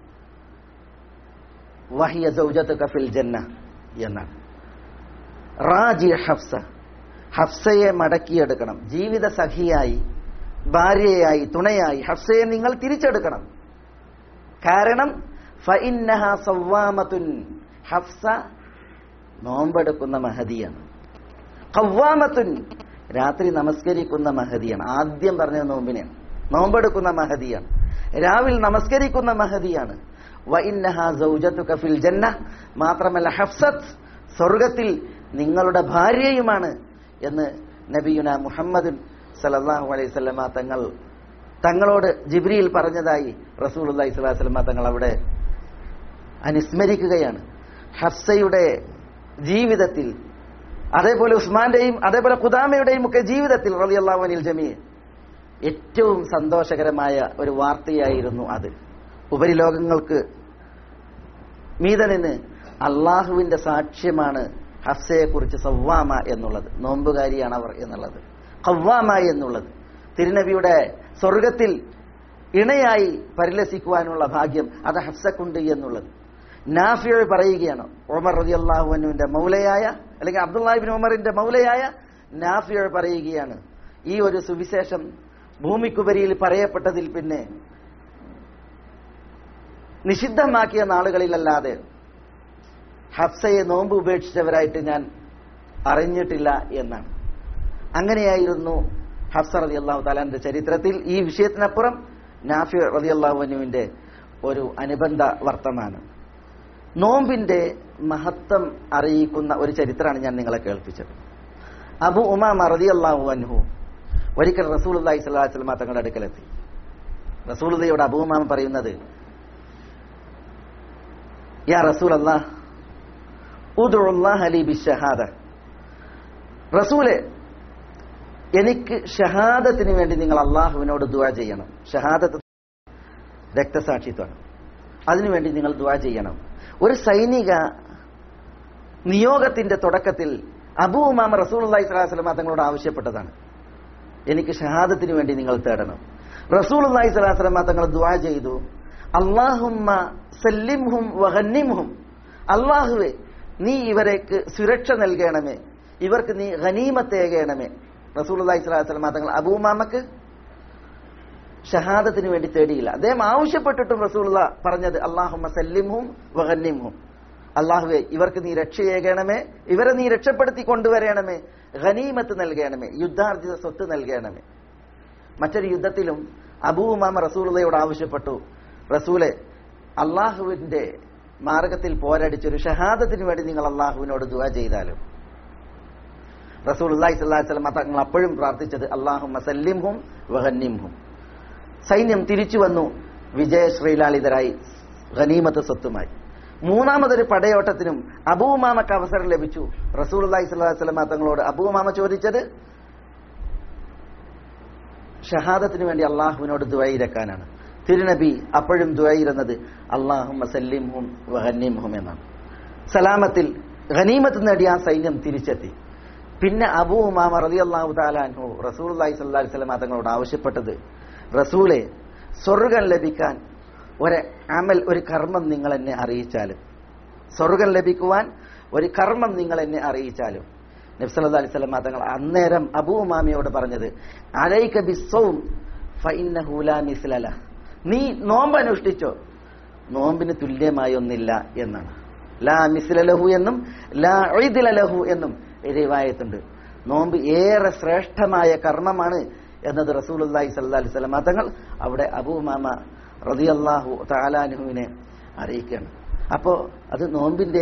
വഹിയ സൗജത്തുക ഫിൽ ജന്ന എന്നാണ് റാജി ഹഫ്സ ഹഫ്സയെ മടക്കിയെടുക്കണം ജീവിത സഖിയായി ഭാര്യയായി തുണയായി ഹഫ്സയെ നിങ്ങൾ തിരിച്ചെടുക്കണം കാരണം ഫഇന്നഹ സവ്വാമത്തുൻ ഹഫ്സ നോമ്പെടുക്കുന്ന മഹതിയാണ് ഖവ്വാമത്തുൻ രാത്രി നമസ്കരിക്കുന്ന മഹതിയാണ് ആദ്യം പറഞ്ഞ നോമ്പിനെയാണ് നോമ്പെടുക്കുന്ന മഹതിയാണ് രാവിൽ നമസ്കരിക്കുന്ന മഹതിയാണ് വഇന്നഹ സൗജത്തുക ഫിൽ ജന്ന മാത്രമല്ല ഹഫ്സത്ത് സ്വർഗത്തിൽ നിങ്ങളുടെ ഭാര്യയുമാണ് എന്ന് നബിയുന മുഹമ്മദ് സല്ലല്ലാഹു അലൈഹി വസല്ലമ തങ്ങൾ തങ്ങളോട് ജിബ്രിയിൽ പറഞ്ഞതായി റസൂലുള്ളാഹി സ്വല്ലല്ലാഹു അലൈഹി വസല്ലമ തങ്ങൾ അവിടെ അനുസ്മരിക്കുകയാണ് ഹഫ്സയുടെ ജീവിതത്തിൽ അതേപോലെ ഉസ്മാന്റെയും അതേപോലെ ഖുദാമയുടെയും ഒക്കെ ജീവിതത്തിൽ റളിയല്ലാഹു അനിൽ ജമീ ഏറ്റവും സന്തോഷകരമായ ഒരു വാർത്തയായിരുന്നു അത് ഉപരിലോകങ്ങൾക്ക് മീത നിന്ന് അള്ളാഹുവിന്റെ സാക്ഷ്യമാണ് ഹഫ്സയെ കുറിച്ച് സവ്വാമ എന്നുള്ളത് നോമ്പുകാരിയാണ് അവർ എന്നുള്ളത് കവ്വാമ എന്നുള്ളത് തിരുനബിയുടെ സ്വർഗത്തിൽ ഇണയായി പരിലസിക്കുവാനുള്ള ഭാഗ്യം അത് ഹഫ്സക്കുണ്ട് എന്നുള്ളത് നാഫിയ പറയുകയാണ് ഉമർ റതി അള്ളാഹുവിന്റെ മൗലയായ അല്ലെങ്കിൽ അബ്ദുല്ലാഹിബിൻ ഉമറിന്റെ മൗലയായ നാഫിയ പറയുകയാണ് ഈ ഒരു സുവിശേഷം ഭൂമിക്കുപരിയിൽ പറയപ്പെട്ടതിൽ പിന്നെ നിഷിദ്ധമാക്കിയ നാളുകളിലല്ലാതെ ഹഫ്സയെ നോമ്പ് ഉപേക്ഷിച്ചവരായിട്ട് ഞാൻ അറിഞ്ഞിട്ടില്ല എന്നാണ് അങ്ങനെയായിരുന്നു ഹഫ്സ റതി അള്ളാഹു താലാന്റെ ചരിത്രത്തിൽ ഈ വിഷയത്തിനപ്പുറം നാഫി റതി അള്ളാഹുവിന്റെ ഒരു അനുബന്ധ വർത്തമാനം നോമ്പിന്റെ മഹത്വം അറിയിക്കുന്ന ഒരു ചരിത്രമാണ് ഞാൻ നിങ്ങളെ കേൾപ്പിച്ചത് അബു ഉമാമ റതി അള്ളാഹു അൻഹു ഒരിക്കൽ റസൂൽ അള്ളാഹി സ്വലാഹു വസ്ലമ തങ്ങളുടെ അടുക്കലെത്തി റസൂലുദയോട് അബു ഉമാമ പറയുന്നത് യാ റസൂൽ അള്ളാഹ് അലി ബിഷഹാദ റസൂലെ എനിക്ക് ഷഹാദത്തിന് വേണ്ടി നിങ്ങൾ അള്ളാഹുവിനോട് ദുവാ ചെയ്യണം ഷഹാദത്ത് രക്തസാക്ഷിത്വമാണ് അതിനുവേണ്ടി നിങ്ങൾ ദുവാ ചെയ്യണം ഒരു സൈനിക നിയോഗത്തിന്റെ തുടക്കത്തിൽ അബൂ ഉമാമ റസൂൽ അള്ളഹി സ്വലാസ്ലമ തങ്ങളോട് ആവശ്യപ്പെട്ടതാണ് എനിക്ക് ഷഹാദത്തിന് വേണ്ടി നിങ്ങൾ തേടണം റസൂൽ അള്ളഹി സ്വലാസ്ലമ തങ്ങൾ ദുവാ ചെയ്തു അള്ളാഹുമ്മ സല്ലിംഹും വഹന്നിംഹും അള്ളാഹുവെ നീ ഇവരേക്ക് സുരക്ഷ നൽകണമേ ഇവർക്ക് നീ ഖനീമത്തേകണമേ റസൂൽ അള്ളഹി സ്വലാസ്ലമ തങ്ങൾ അബൂമാമക്ക് ഷഹാദത്തിന് വേണ്ടി തേടിയില്ല അദ്ദേഹം ആവശ്യപ്പെട്ടിട്ടും റസൂള്ള പറഞ്ഞത് അള്ളാഹുമ്മ സല്ലിംഹും വഹന്നിംഹും അള്ളാഹുവെ ഇവർക്ക് നീ രക്ഷയേകണമേ ഇവരെ നീ രക്ഷപ്പെടുത്തി കൊണ്ടുവരണമേ ഖനീമത്ത് നൽകണമേ യുദ്ധാർജിത സ്വത്ത് നൽകണമേ മറ്റൊരു യുദ്ധത്തിലും അബൂമാമ റസൂലയോട് ആവശ്യപ്പെട്ടു റസൂലെ അള്ളാഹുവിന്റെ മാർഗത്തിൽ പോരടിച്ചൊരു ഷഹാദത്തിന് വേണ്ടി നിങ്ങൾ അള്ളാഹുവിനോട് ദുവ ചെയ്താലും റസൂൽ അള്ളാഹി സ്വല്ലാ വസ്ലം തങ്ങൾ അപ്പോഴും പ്രാർത്ഥിച്ചത് അള്ളാഹു മസല്ലിംഹും വഹന്നിംഹും സൈന്യം തിരിച്ചു വന്നു വിജയശ്രീലാളിതരായി ഖനീമത്ത് സ്വത്തുമായി മൂന്നാമതൊരു പടയോട്ടത്തിനും അബൂമാമക്ക് അവസരം ലഭിച്ചു റസൂൽ അള്ളാഹി സ്വല്ലാ വസ്ലമ തങ്ങളോട് അബൂമാമ ചോദിച്ചത് ഷഹാദത്തിന് വേണ്ടി അള്ളാഹുവിനോട് ദുവയിരക്കാനാണ് തിരുനബി അപ്പോഴും ദുവയിരുന്നത് അള്ളാഹു മസല്ലിംഹും വഹന്നിംഹും എന്നാണ് സലാമത്തിൽ ഖനീമത്ത് നേടിയ ആ സൈന്യം തിരിച്ചെത്തി പിന്നെ അബൂ ഉമാമ റതി അള്ളാഹു താലാൻഹു റസൂൽ അള്ളാഹി സ്വല്ലാ വസ്ലമ തങ്ങളോട് ആവശ്യപ്പെട്ടത് റസൂലെ സ്വർഗം ലഭിക്കാൻ ഒരു അമൽ ഒരു കർമ്മം നിങ്ങൾ എന്നെ അറിയിച്ചാലും സ്വർഗം ലഭിക്കുവാൻ ഒരു കർമ്മം നിങ്ങൾ എന്നെ അറിയിച്ചാലും നബ്സല്ലാ അലൈഹി സ്വലമ തങ്ങൾ അന്നേരം അബൂ ഉമാമയോട് പറഞ്ഞത് അലൈക ബിസ്സൗം ഫഇന്നഹു ലാ മിസ്ലല നീ നോമ്പ് അനുഷ്ഠിച്ചോ നോമ്പിന് തുല്യമായി ഒന്നില്ല എന്നാണ് ലാ മിസ്ലലഹു എന്നും ലാ ലഹു എന്നും റിവായത്തുണ്ട് നോമ്പ് ഏറെ ശ്രേഷ്ഠമായ കർമ്മമാണ് എന്നത് റസൂലുല്ലാഹി സല്ലാ അലൈഹി സ്വലമ തങ്ങൾ അവിടെ അബൂമാമ റതിയല്ലാഹു താലാനുഹുവിനെ അറിയിക്കുകയാണ് അപ്പോ അത് നോമ്പിന്റെ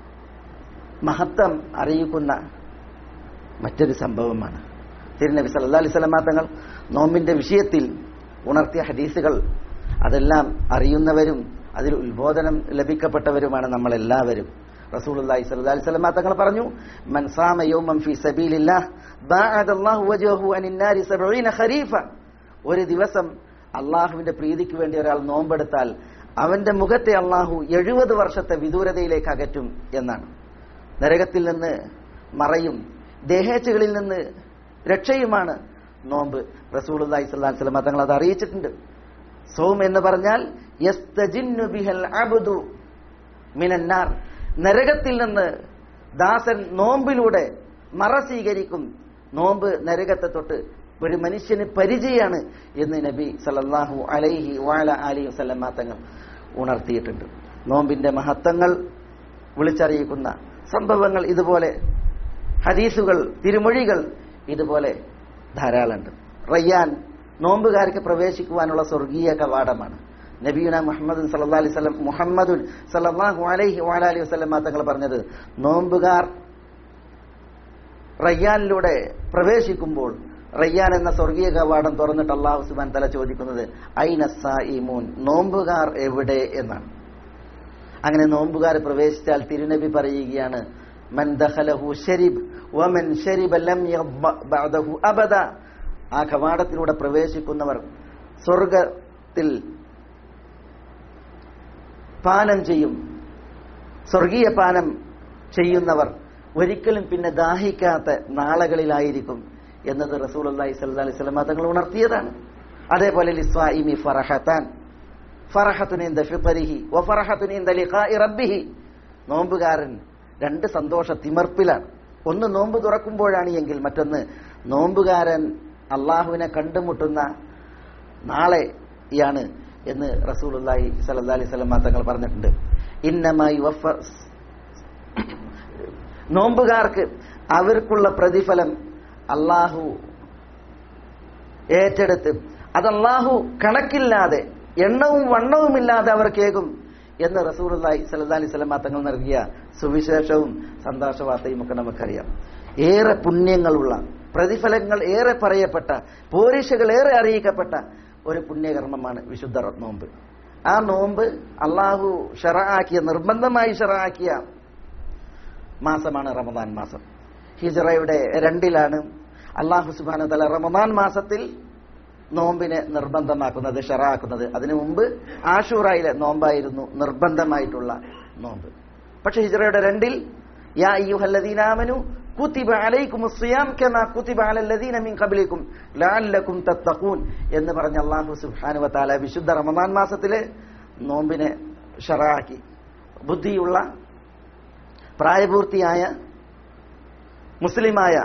മഹത്വം അറിയിക്കുന്ന മറ്റൊരു സംഭവമാണ് തിരുനബി സല്ലാ അലൈഹി സ്വലമ തങ്ങൾ നോമ്പിന്റെ വിഷയത്തിൽ ഉണർത്തിയ ഹദീസുകൾ അതെല്ലാം അറിയുന്നവരും അതിൽ ഉത്ബോധനം ലഭിക്കപ്പെട്ടവരുമാണ് നമ്മളെല്ലാവരും റസൂലുള്ളാഹി സ്വല്ലല്ലാഹി അലൈഹി വസല്ലം തങ്ങൾ പറഞ്ഞു മൻ സാമ യൗമൻ ഫീ സബീലില്ലാഹ് ബഅദല്ലാഹു വജ്ഹഹു അനിൻ നാരി 70 ഖരീഫ ഒരു ദിവസം അള്ളാഹുവിന്റെ പ്രീതിക്ക് വേണ്ടി ഒരാൾ നോമ്പെടുത്താൽ അവന്റെ മുഖത്തെ അള്ളാഹു എഴുപത് വർഷത്തെ വിദൂരതയിലേക്ക് അകറ്റും എന്നാണ് നരകത്തിൽ നിന്ന് മറയും ദേഹേച്ഛകളിൽ നിന്ന് രക്ഷയുമാണ് നോമ്പ് റസൂലുള്ളാഹി സ്വല്ലല്ലാഹി അലൈഹി വസല്ലം തങ്ങൾ അത് അറിയിച്ചിട്ടുണ്ട് സോം എന്ന് പറഞ്ഞാൽ യസ്തജിന്നു ബിഹൽ അബ്ദു മിനന്നാർ നരകത്തിൽ നിന്ന് ദാസൻ നോമ്പിലൂടെ മറ സ്വീകരിക്കും നോമ്പ് നരകത്തെ തൊട്ട് ഒരു മനുഷ്യന് പരിചയാണ് എന്ന് നബി സല്ലല്ലാഹു അലൈഹി വാല അലി വസല്ലമ തങ്ങൾ ഉണർത്തിയിട്ടുണ്ട് നോമ്പിന്റെ മഹത്വങ്ങൾ വിളിച്ചറിയിക്കുന്ന സംഭവങ്ങൾ ഇതുപോലെ ഹദീസുകൾ തിരുമൊഴികൾ ഇതുപോലെ ധാരാളമുണ്ട് റയ്യാൻ നോമ്പുകാർക്ക് പ്രവേശിക്കുവാനുള്ള സ്വർഗീയ കവാടമാണ് നബീന മുഹമ്മദ് സല്ലാ അലൈഹി സ്വലം മുഹമ്മദുൻ സല്ലാഹു അലൈഹി വാലി വസ്ലം തങ്ങൾ പറഞ്ഞത് നോമ്പുകാർ റയ്യാനിലൂടെ പ്രവേശിക്കുമ്പോൾ റയ്യാൻ എന്ന സ്വർഗീയ കവാടം തുറന്നിട്ട് അള്ളാഹു സുബാൻ തല ചോദിക്കുന്നത് ഐനസായിമൂൻ നോമ്പുകാർ എവിടെ എന്നാണ് അങ്ങനെ നോമ്പുകാർ പ്രവേശിച്ചാൽ തിരുനബി പറയുകയാണ് മൻ ദഖലഹു ശരിബ് വമൻ ശരിബ ലം യദ്മ ബഅദഹു അബദ ആ കവാടത്തിലൂടെ പ്രവേശിക്കുന്നവർ സ്വർഗത്തിൽ പാനം ചെയ്യും സ്വർഗീയ പാനം ചെയ്യുന്നവർ ഒരിക്കലും പിന്നെ ദാഹിക്കാത്ത നാളകളിലായിരിക്കും എന്നത് റസൂൽ അള്ളാഹി സല്ലാ അലൈഹി സ്വലമ തങ്ങൾ ഉണർത്തിയതാണ് അതേപോലെ ലിസ്വാഇമി ഫറഹത്താൻ ഫറഹത്തുനിന്ദ ഫിത്തരിഹി വ ഫറഹത്തുനിന്ദ ലിഖാഇ റബ്ബിഹി നോമ്പുകാരൻ രണ്ട് സന്തോഷ തിമർപ്പിലാണ് ഒന്ന് നോമ്പ് തുറക്കുമ്പോഴാണ് എങ്കിൽ മറ്റൊന്ന് നോമ്പുകാരൻ അള്ളാഹുവിനെ കണ്ടുമുട്ടുന്ന നാളെയാണ് എന്ന് റസൂലുള്ളാഹി സല്ലല്ലാഹി അലൈഹി വസല്ലം തങ്ങൾ പറഞ്ഞിട്ടുണ്ട് ഇന്നമായി വഫ നോമ്പുകാർക്ക് അവർക്കുള്ള പ്രതിഫലം അള്ളാഹു ഏറ്റെടുത്ത് അത് അള്ളാഹു കണക്കില്ലാതെ എണ്ണവും വണ്ണവുമില്ലാതെ അവർക്കേകും എന്ന് റസൂർലായി സല്ലല്ലാഹി അലൈഹി വസല്ലം തങ്ങൾ നൽകിയ സുവിശേഷവും സന്തോഷ വാർത്തയും ഒക്കെ നമുക്കറിയാം ഏറെ പുണ്യങ്ങളുള്ള പ്രതിഫലങ്ങൾ ഏറെ പറയപ്പെട്ട പോരീഷകൾ ഏറെ അറിയിക്കപ്പെട്ട ഒരു പുണ്യകർമ്മമാണ് വിശുദ്ധ നോമ്പ് ആ നോമ്പ് അള്ളാഹു ഷറാക്കിയ നിർബന്ധമായി ഷറാക്കിയ മാസമാണ് റമദാൻ മാസം ഹിജറയുടെ രണ്ടിലാണ് അള്ളാഹു സുബാന തല റമദാൻ മാസത്തിൽ നോമ്പിനെ നിർബന്ധമാക്കുന്നത് ഷറാക്കുന്നത് അതിനു മുമ്പ് ആഷൂറായിലെ നോമ്പായിരുന്നു നിർബന്ധമായിട്ടുള്ള നോമ്പ് പക്ഷെ ഹിജറയുടെ രണ്ടിൽ യാ അയ്യുഹല്ലദീനാമനു കുത്തിബ അലൈക്കും സിയാം കമാ കുത്തിബ അലല്ലദീന മിൻ ഖബ്ലിക്കും ലഅല്ലക്കും തത്തഖൂൻ എന്ന് പറഞ്ഞ അല്ലാഹു സുബ്ഹാനഹു വ തആല വിശുദ്ധ റമദാൻ മാസത്തിലെ നോമ്പിനെ ഷറാക്കി ബുദ്ധിയുള്ള പ്രായപൂർത്തിയായ മുസ്ലിമായ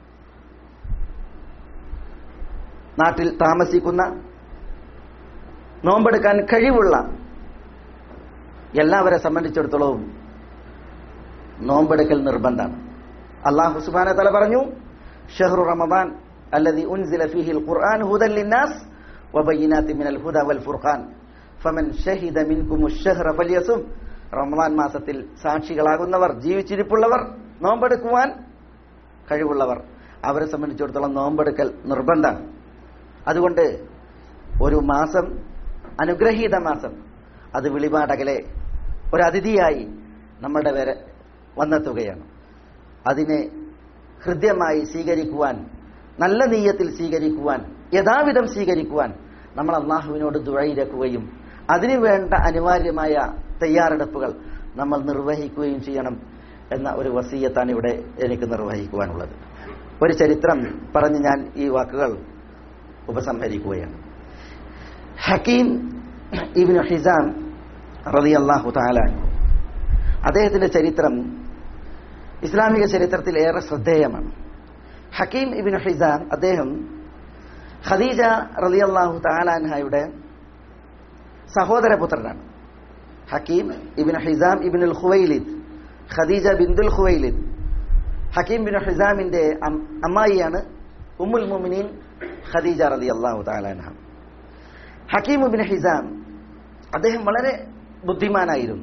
നാട്ടിൽ താമസിക്കുന്ന നോമ്പെടുക്കാൻ കഴിവുള്ള എല്ലാവരെ സംബന്ധിച്ചിടത്തോളവും നോമ്പെടുക്കൽ നിർബന്ധമാണ് അള്ളാഹു സുബാന തല പറഞ്ഞു ഷഹ്റു റമദാൻ الذي أنزل فيه القرآن هدى للناس وبينات من الهدى والفرقان فمن شهد منكم الشهر فليصم റമദാൻ മാസത്തിൽ സാക്ഷികളാകുന്നവർ ജീവിച്ചിരിപ്പുള്ളവർ നോമ്പെടുക്കുവാൻ കഴിവുള്ളവർ അവരെ സംബന്ധിച്ചിടത്തോളം നോമ്പെടുക്കൽ നിർബന്ധമാണ് അതുകൊണ്ട് ഒരു മാസം അനുഗ്രഹീത മാസം അത് വിളിപാടകലെ ഒരു അതിഥിയായി നമ്മളുടെ വരെ വന്നെത്തുകയാണ് അതിനെ ഹൃദ്യമായി സ്വീകരിക്കുവാൻ നല്ല നീയത്തിൽ സ്വീകരിക്കുവാൻ യഥാവിധം സ്വീകരിക്കുവാൻ നമ്മൾ അള്ളാഹുവിനോട് ദുഴയിരക്കുകയും അതിനു വേണ്ട അനിവാര്യമായ തയ്യാറെടുപ്പുകൾ നമ്മൾ നിർവഹിക്കുകയും ചെയ്യണം എന്ന ഒരു വസീയത്താണ് ഇവിടെ എനിക്ക് നിർവഹിക്കുവാനുള്ളത് ഒരു ചരിത്രം പറഞ്ഞ് ഞാൻ ഈ വാക്കുകൾ ഉപസംഹരിക്കുകയാണ് ഹക്കീം ഇബിൻ ഹിസാം റതി അള്ളാഹു താലാൻ അദ്ദേഹത്തിന്റെ ചരിത്രം ഇസ്ലാമിക ചരിത്രത്തിൽ ഏറെ ശ്രദ്ധേയമാണ് ഹക്കീം ഇബിൻ ഹിസാം അദ്ദേഹം ഖദീജ റതി അള്ളാഹു താലാൻഹയുടെ സഹോദരപുത്രനാണ് ഹക്കീം ഇബിൻ ഹിസാം ഇബിൻ ഉൽ ഖുവൈലിദ് ഖദീജ ബിന്ദുൽ ഖുവൈലിദ് ഹക്കീം ബിൻ ഹിസാമിന്റെ അമ്മായിയാണ് ഉമ്മുൽ മുമിനീൻ ഖദീജ റതി അള്ളാഹു താലാൻഹ ഹക്കീം ബിൻ ഹിസാം അദ്ദേഹം വളരെ ബുദ്ധിമാനായിരുന്നു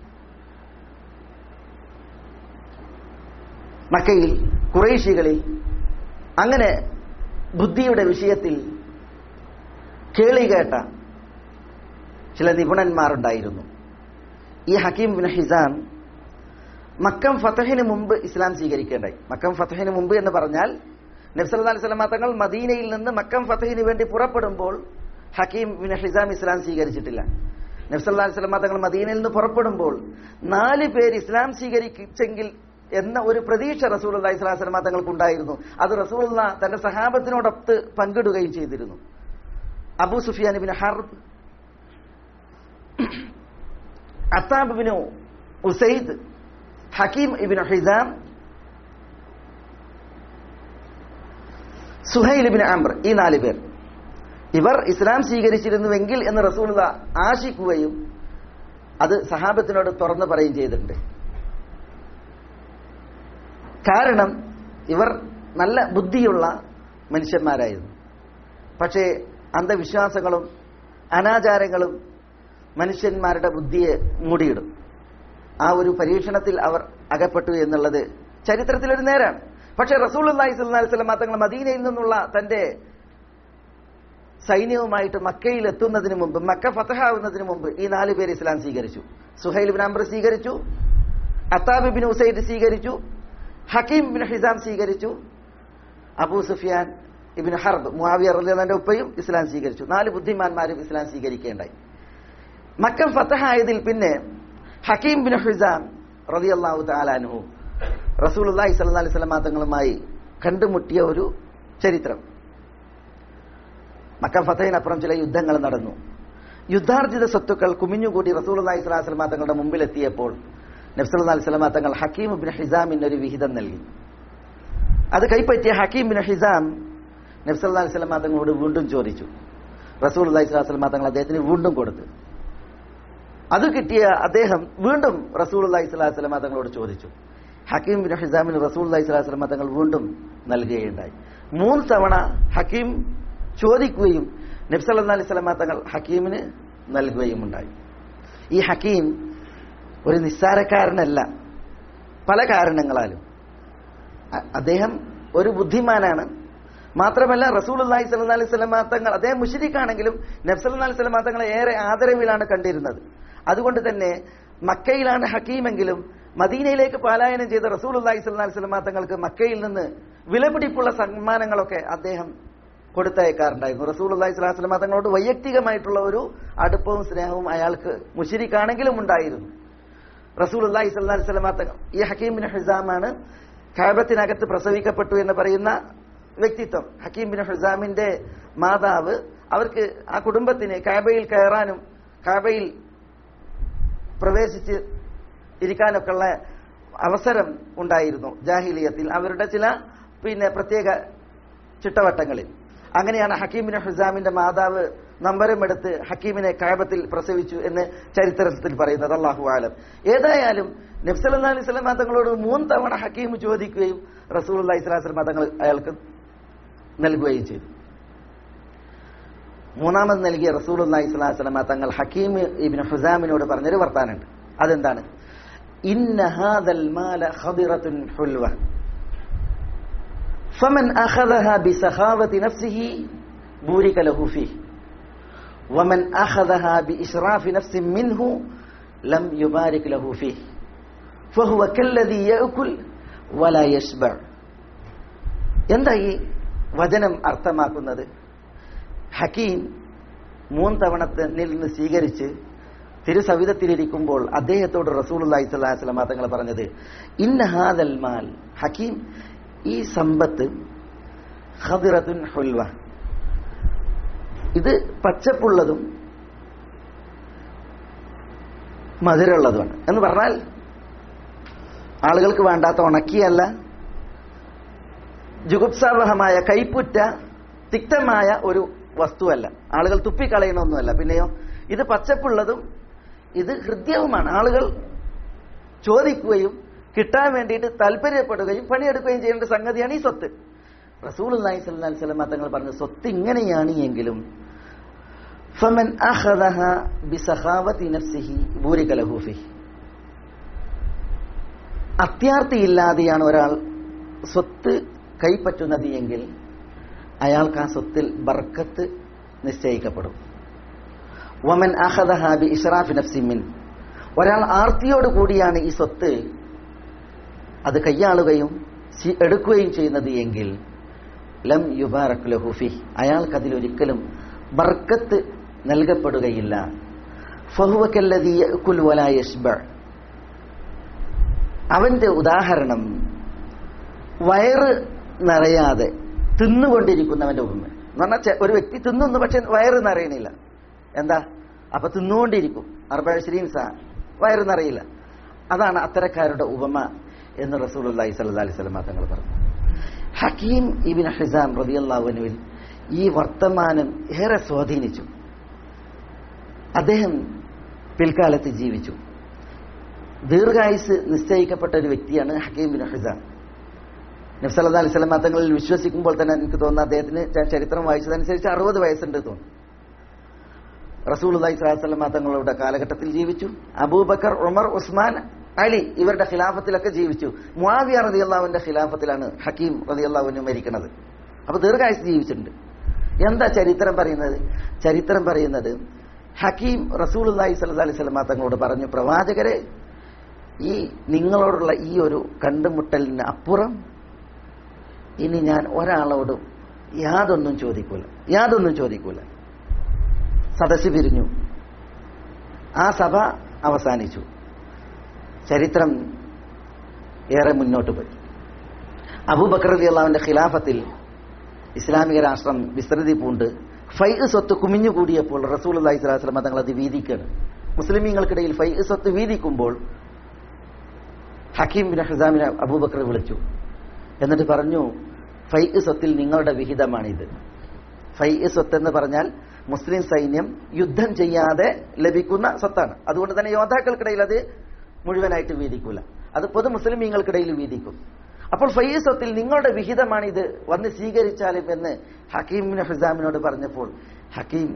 മക്കയിൽ കുറേശികളിൽ അങ്ങനെ ബുദ്ധിയുടെ വിഷയത്തിൽ കേളി കേട്ട ചില നിപുണന്മാരുണ്ടായിരുന്നു ഈ ഹക്കീം ബിൻ ഹിസാം മക്കം ഫതഹിന് മുമ്പ് ഇസ്ലാം സ്വീകരിക്കേണ്ടായി മക്കം ഫതഹിന് മുമ്പ് എന്ന് പറഞ്ഞാൽ നബ്സല്ലാ അലൈഹി സ്വലമ തങ്ങൾ മദീനയിൽ നിന്ന് മക്കം ഫതഹിന് വേണ്ടി പുറപ്പെടുമ്പോൾ ഹക്കീം ബിൻ ഹിസാം ഇസ്ലാം സ്വീകരിച്ചിട്ടില്ല നബ്സല്ലാ അലൈഹി സ്വലമ തങ്ങൾ മദീനയിൽ നിന്ന് പുറപ്പെടുമ്പോൾ നാല് പേര് ഇസ്ലാം സ്വീകരിച്ചെങ്കിൽ എന്ന ഒരു പ്രതീക്ഷ റസൂൽ അള്ളഹി സ്വലാഹു സ്വലമ തങ്ങൾക്കുണ്ടായിരുന്നു അത് റസൂൽ തന്റെ സഹാബത്തിനോടൊത്ത് പങ്കിടുകയും ചെയ്തിരുന്നു Abu Sufyan bin Harb Attab bin Usaid Hakim ibn Hizam Suhail bin Amr ഈ നാല് പേർ ഇവർ ഇസ്ലാം സ്വീകരിച്ചിരുന്നുവെങ്കിൽ എന്ന് റസൂൽ ആശിക്കുകയും അത് സഹാബത്തിനോട് തുറന്നു പറയുകയും ചെയ്തിട്ടുണ്ട് കാരണം ഇവർ നല്ല ബുദ്ധിയുള്ള മനുഷ്യന്മാരായിരുന്നു പക്ഷേ അന്ധവിശ്വാസങ്ങളും അനാചാരങ്ങളും മനുഷ്യന്മാരുടെ ബുദ്ധിയെ മൂടിയിടും ആ ഒരു പരീക്ഷണത്തിൽ അവർ അകപ്പെട്ടു എന്നുള്ളത് ചരിത്രത്തിലൊരു നേരാണ് പക്ഷേ റസൂൽ അള്ളാഹി സ്വല്ലി സ്വലം തങ്ങൾ മദീനയിൽ നിന്നുള്ള തന്റെ സൈന്യവുമായിട്ട് മക്കയിൽ എത്തുന്നതിന് മുമ്പ് മക്ക ഫതഹാവുന്നതിന് മുമ്പ് ഈ നാല് പേര് ഇസ്ലാം സ്വീകരിച്ചു സുഹൈൽ ബിൻ അംബർ സ്വീകരിച്ചു അത്താബ് ബിൻ ഉസൈദ് സ്വീകരിച്ചു ഹക്കീം ബിൻ ഹിസാം സ്വീകരിച്ചു അബൂ സുഫിയാൻ ഇബിൻ ഹർബ് മുാവിയ റലിയുടെ ഉപ്പയും ഇസ്ലാം സ്വീകരിച്ചു നാല് ബുദ്ധിമാന്മാരും ഇസ്ലാം സ്വീകരിക്കേണ്ടായി മക്കം ഫത്തഹായതിൽ പിന്നെ ഹക്കീം ബിൻ ഹിസാം റളിയല്ലാഹു താലാനുഹു റസൂലുള്ളാഹി സ്വല്ലല്ലാഹി അലൈഹി വസല്ലം തങ്ങളുമായി കണ്ടുമുട്ടിയ ഒരു ചരിത്രം മക്കം ഫത്തഹിനപ്പുറം ചില യുദ്ധങ്ങൾ നടന്നു യുദ്ധാർജിത സ്വത്തുക്കൾ കുമിഞ്ഞുകൂടി റസൂലുള്ളാഹി സ്വല്ലല്ലാഹി അലൈഹി വസല്ലം തങ്ങളുടെ മുമ്പിലെത്തിയപ്പോൾ നബ്സല്ലാ അലൈഹി വസല്ലം തങ്ങൾ ഹക്കീം ബിൻ ഹിസാമിന് ഒരു വിഹിതം നൽകി അത് കൈപ്പറ്റിയ ഹക്കീം ബിൻ ഹിസാം നബ്സല്ലാ അലൈഹി വസല്ലം തങ്ങളോട് വീണ്ടും ചോദിച്ചു റസൂലുള്ളാഹി സ്വല്ലല്ലാഹി അലൈഹി വസല്ലം തങ്ങൾ അദ്ദേഹത്തിന് വീണ്ടും കൊടുത്തു അത് കിട്ടിയ അദ്ദേഹം വീണ്ടും റസൂൽ അള്ളഹി സ്വലാഹു വസ്ലമ തങ്ങളോട് ചോദിച്ചു ഹക്കീം ബിൻ ഹിസാമിന് റസൂൽ അള്ളഹി സ്വലാഹു വസ്ലമ തങ്ങൾ വീണ്ടും നൽകുകയുണ്ടായി മൂന്ന് തവണ ഹക്കീം ചോദിക്കുകയും നബ്സല്ലാ അലൈഹി സ്വലമ തങ്ങൾ ഹക്കീമിന് നൽകുകയും ഉണ്ടായി ഈ ഹക്കീം ഒരു നിസ്സാരക്കാരനല്ല പല കാരണങ്ങളാലും അ- അദ്ദേഹം ഒരു ബുദ്ധിമാനാണ് മാത്രമല്ല റസൂൽ അള്ളാഹി സ്വല്ലാ അലൈഹി സ്വലമ തങ്ങൾ അദ്ദേഹം മുഷരിക്കാണെങ്കിലും നബ്സല്ലാ അലൈഹി സ്വലമ തങ്ങളെ ഏറെ ആദരവിലാണ് കണ്ടിരുന്നത് അതുകൊണ്ട് തന്നെ മക്കയിലാണ് ഹക്കീമെങ്കിലും മദീനയിലേക്ക് പലായനം ചെയ്ത റസൂൽ അള്ളാഹി സ്വല്ലാ അലൈഹി സ്വലമ തങ്ങൾക്ക് മക്കയിൽ നിന്ന് വിലപിടിപ്പുള്ള സമ്മാനങ്ങളൊക്കെ അദ്ദേഹം കൊടുത്തയക്കാറുണ്ടായിരുന്നു റസൂൽ അള്ളാഹി സ്വലാഹു വസ്ലമ തങ്ങളോട് വൈയക്തികമായിട്ടുള്ള ഒരു അടുപ്പവും സ്നേഹവും അയാൾക്ക് മുഷിരിക്കാണെങ്കിലും ഉണ്ടായിരുന്നു റസൂൽ അള്ളാഹി സ്വല്ലാ സ്വലമ തങ്ങൾ ഈ ഹക്കീം ബിൻ ഹിസാമാണ് കാബത്തിനകത്ത് പ്രസവിക്കപ്പെട്ടു എന്ന് പറയുന്ന വ്യക്തിത്വം ഹക്കീം ബിൻ ഹിസാമിന്റെ മാതാവ് അവർക്ക് ആ കുടുംബത്തിന് കാബയിൽ കയറാനും കാബയിൽ പ്രവേശിച്ച് ഇരിക്കാനൊക്കെ ഉള്ള അവസരം ഉണ്ടായിരുന്നു ജാഹിലിയത്തിൽ അവരുടെ ചില പിന്നെ പ്രത്യേക ചിട്ടവട്ടങ്ങളിൽ അങ്ങനെയാണ് ഹക്കീം ബിൻ ഹിസാമിന്റെ മാതാവ് നമ്പരം എടുത്ത് ഹക്കീമിനെ കാബത്തിൽ പ്രസവിച്ചു എന്ന് ചരിത്രത്തിൽ പറയുന്നത് അള്ളാഹു ആലം ഏതായാലും നബ്സല്ലാ അലൈഹി സ്വലം തങ്ങളോട് മൂന്ന് തവണ ഹക്കീം ചോദിക്കുകയും റസൂൽ അള്ളഹി സ്വലാസ്ലം തങ്ങൾ അയാൾക്ക് നൽകുകയും ചെയ്തു മൂന്നാമത് നൽകിയ റസൂൽ അള്ളഹി സ്വലാസ്ലമ തങ്ങൾ ഹക്കീം ഇബിൻ ഹുസാമിനോട് പറഞ്ഞൊരു വർത്താനുണ്ട് അതെന്താണ് ഇന്ന ഹാദൽ മാല ഖദിറത്തുൻ ഹുൽവ فمن أخذها بسخاوة نفسه بورك له فيه ومن أخذها بإشراف نفس منه لم يبارك له فيه فهو كالذي يأكل ولا يشبع എന്താ ഈ വചനം അർത്ഥമാക്കുന്നത് ഹക്കീം മൂന്ന് തവണത്തിൽ നിന്ന് സ്വീകരിച്ച് തിരുസവിധത്തിലിരിക്കുമ്പോൾ അദ്ദേഹത്തോട് റസൂൽ അള്ളഹി സ്വലാഹു വസ്ലമ തങ്ങൾ പറഞ്ഞത് ഇന്ന ഹാദൽ മാൽ ഹക്കീം ഈ സമ്പത്ത് ഖദിറത്തുൻ ഹുൽവ ഇത് പച്ചപ്പുള്ളതും മധുരമുള്ളതുമാണ് എന്ന് പറഞ്ഞാൽ ആളുകൾക്ക് വേണ്ടാത്ത ഉണക്കിയല്ല ജുഗുപ്സാവഹമായ കൈപ്പുറ്റ തിക്തമായ ഒരു വസ്തുവല്ല ആളുകൾ തുപ്പിക്കളയണമൊന്നുമല്ല പിന്നെയോ ഇത് പച്ചപ്പുള്ളതും ഇത് ഹൃദ്യവുമാണ് ആളുകൾ ചോദിക്കുകയും കിട്ടാൻ വേണ്ടിയിട്ട് താല്പര്യപ്പെടുകയും പണിയെടുക്കുകയും ചെയ്യേണ്ട സംഗതിയാണ് ഈ സ്വത്ത് റസൂൽ അള്ളാഹി സ്വല്ലല്ലാഹി അലൈഹി വസല്ലം തങ്ങൾ പറഞ്ഞ സ്വത്ത് ഇങ്ങനെയാണ് എങ്കിലും ഫമൻ അഖദഹ ബിസഖാവതി നഫ്സിഹി ബൂരിക ലഹു ഫിഹി അത്യാർത്തിയില്ലാതെയാണ് ഒരാൾ സ്വത്ത് കൈപ്പറ്റുന്നത് എങ്കിൽ അയാൾക്ക് ആ സ്വത്തിൽ ബർക്കത്ത് നിശ്ചയിക്കപ്പെടും വമൻ അഹദഹ ബി ഇഷ്റാഫി നഫ്സിമിൻ ഒരാൾ ആർത്തിയോട് കൂടിയാണ് ഈ സ്വത്ത് അത് കൈയാളുകയും സി- എടുക്കുകയും ചെയ്യുന്നത് എങ്കിൽ ലം യുബാറക് ലഹുഫി അയാൾക്ക് അതിലൊരിക്കലും ബർക്കത്ത് നൽകപ്പെടുകയില്ല ഫഹുവക്കല്ലദീ യഅ്കുൽ വലാ യശ്ബ അവന്റെ ഉദാഹരണം വയറ് നിറയാതെ തിന്നുകൊണ്ടിരിക്കുന്നവന്റെ ഉപമ എന്ന് പറഞ്ഞാൽ ചെ- ഒരു വ്യക്തി തിന്നുന്നു പക്ഷെ വയറ് നിറയണില്ല എന്താ അപ്പൊ തിന്നുകൊണ്ടിരിക്കും അർബശ്രീൻ സാ വയറ് നിറയില്ല അതാണ് അത്തരക്കാരുടെ ഉപമ എന്ന് റസൂൽ അള്ളാഹി സല്ലാ അലൈഹി സ്വലമ തങ്ങൾ പറഞ്ഞു ഹക്കീം ഇബിൻ ഹിസാം റതിയല്ലാവുനുവിൽ ഈ വർത്തമാനം ഏറെ സ്വാധീനിച്ചു അദ്ദേഹം പിൽക്കാലത്ത് ജീവിച്ചു ദീർഘായുസ് നിശ്ചയിക്കപ്പെട്ട ഒരു വ്യക്തിയാണ് ഹക്കീം ബിൻ ഹിസാം നബ്സല്ലാ അലൈഹി സ്വലം തങ്ങളിൽ വിശ്വസിക്കുമ്പോൾ തന്നെ എനിക്ക് തോന്നുന്നു അദ്ദേഹത്തിന് ഞാൻ ചരിത്രം വായിച്ചതനുസരിച്ച് അറുപത് വയസ്സുണ്ട് തോന്നുന്നു റസൂൽ അലൈഹി സ്വലാസ്ലം തങ്ങളുടെ കാലഘട്ടത്തിൽ ജീവിച്ചു അബൂബക്കർ ഉമർ ഉസ്മാൻ അലി ഇവരുടെ ഖിലാഫത്തിലൊക്കെ ജീവിച്ചു മുആവിയ റതി അള്ളാഹുവിന്റെ ഖിലാഫത്തിലാണ് ഹക്കീം റതി അള്ളാഹുവിന് മരിക്കുന്നത് അപ്പൊ ദീർഘായുസ് ജീവിച്ചിട്ടുണ്ട് എന്താ ചരിത്രം പറയുന്നത് ചരിത്രം പറയുന്നത് ഹക്കീം റസൂൽ അലൈഹി സ്വല്ലാ അലൈഹി സ്വലമ തങ്ങളോട് പറഞ്ഞു പ്രവാചകരെ ഈ നിങ്ങളോടുള്ള ഈ ഒരു കണ്ടുമുട്ടലിന് അപ്പുറം ഇനി ഞാൻ ഒരാളോടും യാതൊന്നും ചോദിക്കൂല യാതൊന്നും ചോദിക്കൂല സദസ്സ് പിരിഞ്ഞു ആ സഭ അവസാനിച്ചു ചരിത്രം ഏറെ മുന്നോട്ട് പോയി അബൂബക്കർ അലി അള്ളാവിന്റെ ഖിലാഫത്തിൽ ഇസ്ലാമിക രാഷ്ട്രം വിസ്തൃതി പൂണ്ട് ഫൈ സ്വത്ത് കുമിഞ്ഞുകൂടിയപ്പോൾ റസൂൽ അള്ളാഹി സ്വലാസ്ലം തങ്ങൾ അത് വീതിക്കാണ് മുസ്ലിമീങ്ങൾക്കിടയിൽ ഫൈ സ്വത്ത് വീതിക്കുമ്പോൾ ഹക്കീം ബിൻ ഹസാമിനെ അബൂബക്കർ വിളിച്ചു എന്നിട്ട് പറഞ്ഞു ഫൈ സ്വത്തിൽ നിങ്ങളുടെ വിഹിതമാണിത് ഫൈ സ്വത്ത് എന്ന് പറഞ്ഞാൽ മുസ്ലിം സൈന്യം യുദ്ധം ചെയ്യാതെ ലഭിക്കുന്ന സ്വത്താണ് അതുകൊണ്ട് തന്നെ യോദ്ധാക്കൾക്കിടയിൽ അത് മുഴുവനായിട്ട് വീതിക്കൂല അത് പൊതു മുസ്ലിമീങ്ങൾക്കിടയിൽ വീതിക്കും അപ്പോൾ ഫൈ സ്വത്തിൽ നിങ്ങളുടെ വിഹിതമാണിത് വന്ന് സ്വീകരിച്ചാലും എന്ന് ഹക്കീം ബിൻ ഹസാമിനോട് പറഞ്ഞപ്പോൾ ഹക്കീം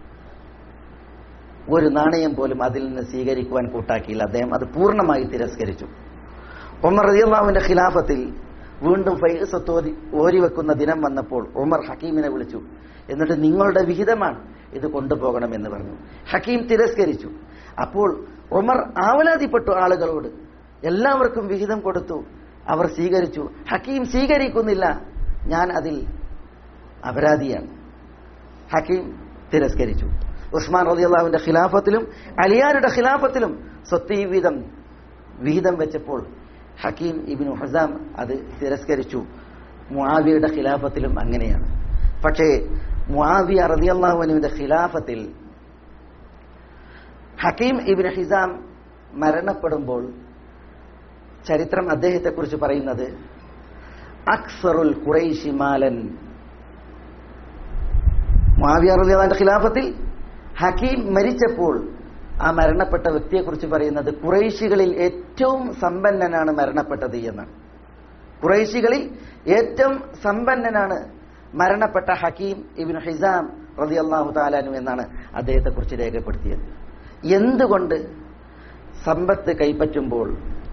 ഒരു നാണയം പോലും അതിൽ നിന്ന് സ്വീകരിക്കുവാൻ കൂട്ടാക്കിയില്ല അദ്ദേഹം അത് പൂർണ്ണമായി തിരസ്കരിച്ചു ഉമർ റളിയല്ലാഹുവിന്റെ ഖിലാഫത്തിൽ വീണ്ടും ഫൈസത്ത് ഓരി ഓരിവെക്കുന്ന ദിനം വന്നപ്പോൾ ഉമർ ഹക്കീമിനെ വിളിച്ചു എന്നിട്ട് നിങ്ങളുടെ വിഹിതമാണ് ഇത് കൊണ്ടുപോകണമെന്ന് പറഞ്ഞു ഹക്കീം തിരസ്കരിച്ചു അപ്പോൾ ഉമർ ആവലാതിപ്പെട്ടു ആളുകളോട് എല്ലാവർക്കും വിഹിതം കൊടുത്തു അവർ സ്വീകരിച്ചു ഹക്കീം സ്വീകരിക്കുന്നില്ല ഞാൻ അതിൽ അപരാധിയാണ് ഹക്കീം തിരസ്കരിച്ചു ഉസ്മാൻ റളിയല്ലാഹുവിന്റെ ഖിലാഫത്തിലും അലിയാരുടെ ഖിലാഫത്തിലും സ്വത്ത് വിഹിതം വിഹിതം വെച്ചപ്പോൾ ഹക്കീം ഇബിനു ഹസാം അത് തിരസ്കരിച്ചു മുആവിയുടെ ഖിലാഫത്തിലും അങ്ങനെയാണ് പക്ഷേ മുആവിയ റളിയല്ലാഹുവിന്റെ ഖിലാഫത്തിൽ ഹക്കീം ഇബിൻ ഹിസാം മരണപ്പെടുമ്പോൾ ചരിത്രം അദ്ദേഹത്തെക്കുറിച്ച് പറയുന്നത് അക്സറുൽ ഖുറൈശി മാലൻ മുആവിയ റളിയല്ലാഹുവിന്റെ ഖിലാഫത്തിൽ ഹക്കീം മരിച്ചപ്പോൾ ആ മരണപ്പെട്ട വ്യക്തിയെക്കുറിച്ച് പറയുന്നത് കുറൈശികളിൽ ഏറ്റവും സമ്പന്നനാണ് മരണപ്പെട്ടത് എന്നാണ് കുറൈശികളിൽ ഏറ്റവും സമ്പന്നനാണ് മരണപ്പെട്ട ഹക്കീം ഇബിൻ ഹിസാം റതി അള്ളാഹു താലാനു എന്നാണ് അദ്ദേഹത്തെക്കുറിച്ച് രേഖപ്പെടുത്തിയത് എന്തുകൊണ്ട് സമ്പത്ത് കൈപ്പറ്റുമ്പോൾ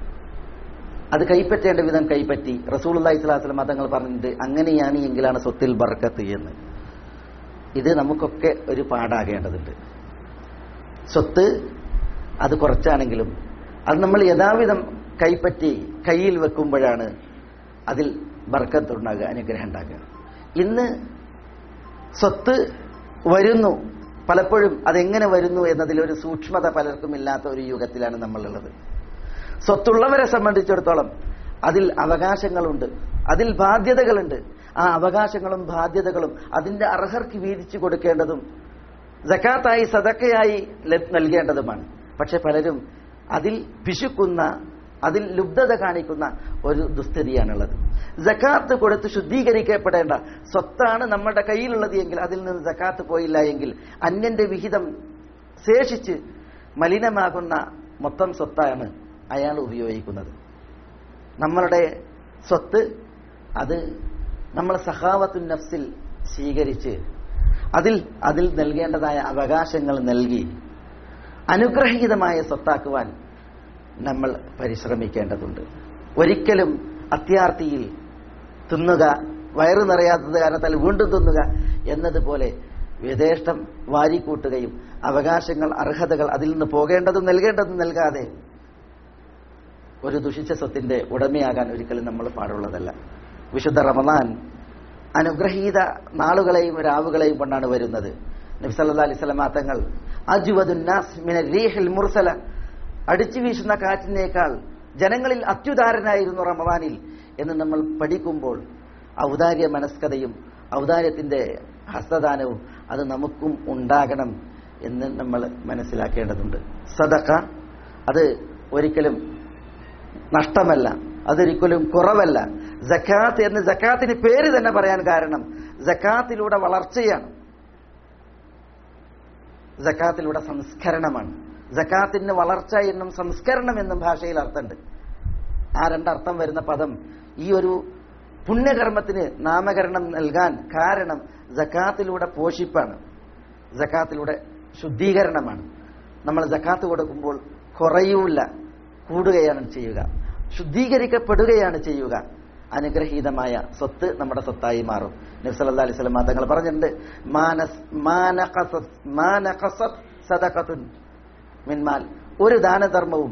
അത് കൈപ്പറ്റേണ്ട വിധം കൈപ്പറ്റി റസൂൽ അള്ളഹി സ്വലാസ്ലം മതങ്ങൾ പറഞ്ഞിട്ട് അങ്ങനെയാണ് എങ്കിലാണ് സ്വത്തിൽ ബർക്കത്ത് എന്ന് ഇത് നമുക്കൊക്കെ ഒരു പാടാകേണ്ടതുണ്ട് സ്വത്ത് അത് കുറച്ചാണെങ്കിലും അത് നമ്മൾ യഥാവിധം കൈപ്പറ്റി കയ്യിൽ വെക്കുമ്പോഴാണ് അതിൽ ബർക്കത്തുണ്ടാകുക അനുഗ്രഹം ഉണ്ടാകുക ഇന്ന് സ്വത്ത് വരുന്നു പലപ്പോഴും അതെങ്ങനെ വരുന്നു എന്നതിൽ ഒരു സൂക്ഷ്മത പലർക്കും ഇല്ലാത്ത ഒരു യുഗത്തിലാണ് നമ്മളുള്ളത് സ്വത്തുള്ളവരെ സംബന്ധിച്ചിടത്തോളം അതിൽ അവകാശങ്ങളുണ്ട് അതിൽ ബാധ്യതകളുണ്ട് ആ അവകാശങ്ങളും ബാധ്യതകളും അതിന്റെ അർഹർക്ക് വീതിച്ചു കൊടുക്കേണ്ടതും ജക്കാത്തായി സദക്കയായി നൽകേണ്ടതുമാണ് പക്ഷെ പലരും അതിൽ പിശുക്കുന്ന അതിൽ ലുബ്ധത കാണിക്കുന്ന ഒരു ദുസ്ഥിതിയാണുള്ളത് ജക്കാത്ത് കൊടുത്ത് ശുദ്ധീകരിക്കപ്പെടേണ്ട സ്വത്താണ് നമ്മുടെ കയ്യിലുള്ളത് എങ്കിൽ അതിൽ നിന്ന് ജക്കാത്ത് പോയില്ല എങ്കിൽ അന്യന്റെ വിഹിതം ശേഷിച്ച് മലിനമാകുന്ന മൊത്തം സ്വത്താണ് അയാൾ ഉപയോഗിക്കുന്നത് നമ്മളുടെ സ്വത്ത് അത് നമ്മൾ സഹാവത്തു നഫ്സിൽ സ്വീകരിച്ച് അതിൽ അതിൽ നൽകേണ്ടതായ അവകാശങ്ങൾ നൽകി അനുഗ്രഹീതമായ സ്വത്താക്കുവാൻ നമ്മൾ പരിശ്രമിക്കേണ്ടതുണ്ട് ഒരിക്കലും അത്യാർത്ഥിയിൽ തിന്നുക വയറു നിറയാത്തത് കാരണത്താൽ വീണ്ടും തിന്നുക എന്നതുപോലെ യഥേഷ്ടം വാരിക്കൂട്ടുകയും അവകാശങ്ങൾ അർഹതകൾ അതിൽ നിന്ന് പോകേണ്ടതും നൽകേണ്ടതും നൽകാതെ ഒരു ദുഷിച്ച സ്വത്തിന്റെ ഉടമയാകാൻ ഒരിക്കലും നമ്മൾ പാടുള്ളതല്ല വിശുദ്ധ റമദാൻ അനുഗ്രഹീത നാളുകളെയും രാവുകളെയും കൊണ്ടാണ് വരുന്നത് നബ്സല്ലാ അലൈഹി സ്വലമാ തങ്ങൾ അജുവദുന്നാസ് മിന റീഹിൽ മുർസല അടിച്ചു വീശുന്ന കാറ്റിനേക്കാൾ ജനങ്ങളിൽ അത്യുദാരനായിരുന്നു റമദാനിൽ എന്ന് നമ്മൾ പഠിക്കുമ്പോൾ ഔദാര്യ മനസ്കതയും ഔദാര്യത്തിന്റെ ഹസ്തദാനവും അത് നമുക്കും ഉണ്ടാകണം എന്ന് നമ്മൾ മനസ്സിലാക്കേണ്ടതുണ്ട് സദക്ക അത് ഒരിക്കലും നഷ്ടമല്ല അതൊരിക്കലും കുറവല്ല ജക്കാത്ത് എന്ന് ജക്കാത്തിന് പേര് തന്നെ പറയാൻ കാരണം ജക്കാത്തിലൂടെ വളർച്ചയാണ് ജക്കാത്തിലൂടെ സംസ്കരണമാണ് ജക്കാത്തിന് വളർച്ച എന്നും സംസ്കരണം എന്നും ഭാഷയിൽ അർത്ഥമുണ്ട് ആ രണ്ടർത്ഥം വരുന്ന പദം ഈ ഒരു പുണ്യകർമ്മത്തിന് നാമകരണം നൽകാൻ കാരണം ജക്കാത്തിലൂടെ പോഷിപ്പാണ് ജക്കാത്തിലൂടെ ശുദ്ധീകരണമാണ് നമ്മൾ ജക്കാത്ത് കൊടുക്കുമ്പോൾ കുറയൂല കൂടുകയാണ് ചെയ്യുക ശുദ്ധീകരിക്കപ്പെടുകയാണ് ചെയ്യുക അനുഗ്രഹീതമായ സ്വത്ത് നമ്മുടെ സ്വത്തായി മാറും നബ്സല്ലാ അലൈഹി സ്വലം തങ്ങൾ പറഞ്ഞിട്ടുണ്ട് മാനസ് മാനഖസത് മാനഖസത് സദഖത്തുൻ മിൻമാൽ ഒരു ദാനധർമ്മവും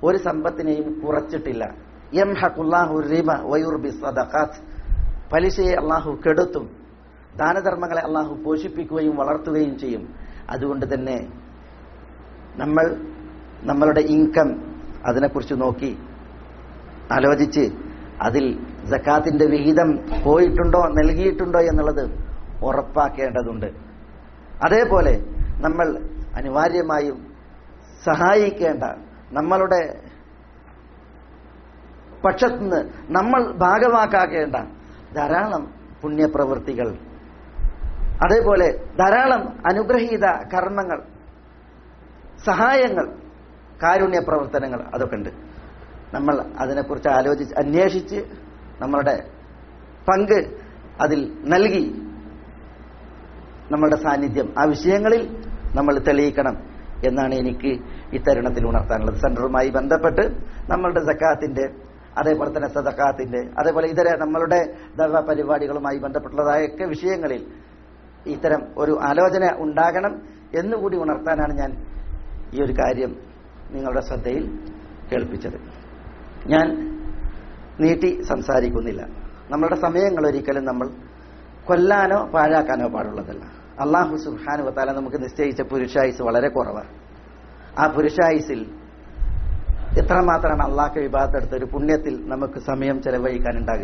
ഒരു സമ്പത്തിനെയും കുറച്ചിട്ടില്ല യംഹഖുല്ലാഹു റിബ വയുർബി സദഖാത്ത് പലിശയെ അള്ളാഹു കെടുത്തും ദാനധർമ്മങ്ങളെ അള്ളാഹു പോഷിപ്പിക്കുകയും വളർത്തുകയും ചെയ്യും അതുകൊണ്ട് തന്നെ നമ്മൾ നമ്മളുടെ ഇൻകം അതിനെക്കുറിച്ച് നോക്കി ആലോചിച്ച് അതിൽ ജക്കാത്തിന്റെ വിഹിതം പോയിട്ടുണ്ടോ നൽകിയിട്ടുണ്ടോ എന്നുള്ളത് ഉറപ്പാക്കേണ്ടതുണ്ട് അതേപോലെ നമ്മൾ അനിവാര്യമായും സഹായിക്കേണ്ട നമ്മളുടെ പക്ഷത്തുനിന്ന് നമ്മൾ ഭാഗമാക്കാക്കേണ്ട ധാരാളം പുണ്യപ്രവൃത്തികൾ അതേപോലെ ധാരാളം അനുഗ്രഹീത കർമ്മങ്ങൾ സഹായങ്ങൾ കാരുണ്യ പ്രവർത്തനങ്ങൾ അതൊക്കെ ഉണ്ട് നമ്മൾ അതിനെക്കുറിച്ച് ആലോചിച്ച് അന്വേഷിച്ച് നമ്മളുടെ പങ്ക് അതിൽ നൽകി നമ്മളുടെ സാന്നിധ്യം ആ വിഷയങ്ങളിൽ നമ്മൾ തെളിയിക്കണം എന്നാണ് എനിക്ക് ഇത്തരുണത്തിൽ ഉണർത്താനുള്ളത് സെന്ററുമായി ബന്ധപ്പെട്ട് നമ്മളുടെ സക്കാത്തിന്റെ അതേപോലെ തന്നെ സദക്കാത്തിന്റെ അതേപോലെ ഇതര നമ്മളുടെ ധർമ്മ പരിപാടികളുമായി ബന്ധപ്പെട്ടുള്ളതായൊക്കെ വിഷയങ്ങളിൽ ഇത്തരം ഒരു ആലോചന ഉണ്ടാകണം എന്നുകൂടി ഉണർത്താനാണ് ഞാൻ ഈ ഒരു കാര്യം നിങ്ങളുടെ ശ്രദ്ധയിൽ കേൾപ്പിച്ചത് ഞാൻ നീട്ടി സംസാരിക്കുന്നില്ല നമ്മളുടെ സമയങ്ങൾ ഒരിക്കലും നമ്മൾ കൊല്ലാനോ പാഴാക്കാനോ പാടുള്ളതല്ല അള്ളാഹു സുഹാനു വത്താല നമുക്ക് നിശ്ചയിച്ച പുരുഷായുസ് വളരെ കുറവാണ് ആ പുരുഷായുസിൽ എത്രമാത്രമാണ് അള്ളാഹ് വിഭാഗത്തെടുത്ത ഒരു പുണ്യത്തിൽ നമുക്ക് സമയം ചെലവഴിക്കാനുണ്ടാകുക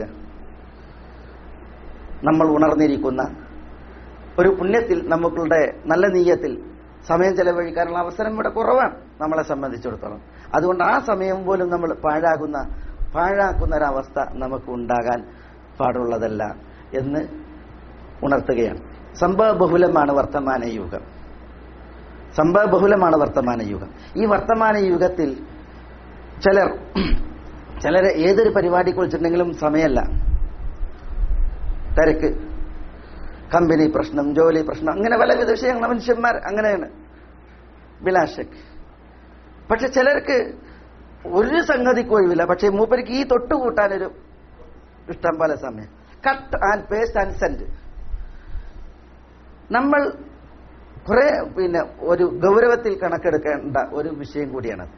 നമ്മൾ ഉണർന്നിരിക്കുന്ന ഒരു പുണ്യത്തിൽ നമുക്കുടെ നല്ല നീയത്തിൽ സമയം ചെലവഴിക്കാനുള്ള അവസരം ഇവിടെ കുറവാണ് നമ്മളെ സംബന്ധിച്ചിടത്തോളം അതുകൊണ്ട് ആ സമയം പോലും നമ്മൾ പാഴാകുന്ന പാഴാക്കുന്ന ഒരവസ്ഥ നമുക്ക് ഉണ്ടാകാൻ പാടുള്ളതല്ല എന്ന് ഉണർത്തുകയാണ് സംഭവ ബഹുലമാണ് വർത്തമാന യുഗം സംഭവ ബഹുലമാണ് വർത്തമാന യുഗം ഈ വർത്തമാന യുഗത്തിൽ ചിലർ ചിലരെ ഏതൊരു പരിപാടിക്ക് വിളിച്ചിട്ടുണ്ടെങ്കിലും സമയമല്ല തിരക്ക് കമ്പനി പ്രശ്നം ജോലി പ്രശ്നം അങ്ങനെ പലവിധ വിഷയങ്ങൾ മനുഷ്യന്മാർ അങ്ങനെയാണ് ബിലാഷക്ക് പക്ഷെ ചിലർക്ക് ഒരു സംഗതിക്ക് ഒഴിവില്ല പക്ഷെ മൂപ്പർക്ക് ഈ തൊട്ടുകൂട്ടാനൊരു ഇഷ്ടം പോലെ സമയം cut and paste and send നമ്മൾ കുറെ പിന്നെ ഒരു ഗൗരവത്തിൽ കണക്കെടുക്കേണ്ട ഒരു വിഷയം കൂടിയാണത്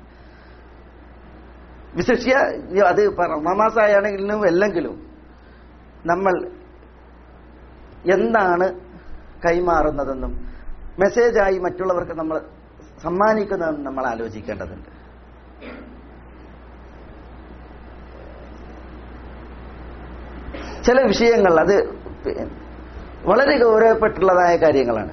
വിശിഷ്യ അത് റമാസായാണെങ്കിലും അല്ലെങ്കിലും നമ്മൾ എന്താണ് കൈമാറുന്നതെന്നും മെസ്സേജായി മറ്റുള്ളവർക്ക് നമ്മൾ സമ്മാനിക്കുന്നതെന്നും നമ്മൾ ആലോചിക്കേണ്ടതുണ്ട് ചില വിഷയങ്ങൾ അത് വളരെ ഗൗരവപ്പെട്ടുള്ളതായ കാര്യങ്ങളാണ്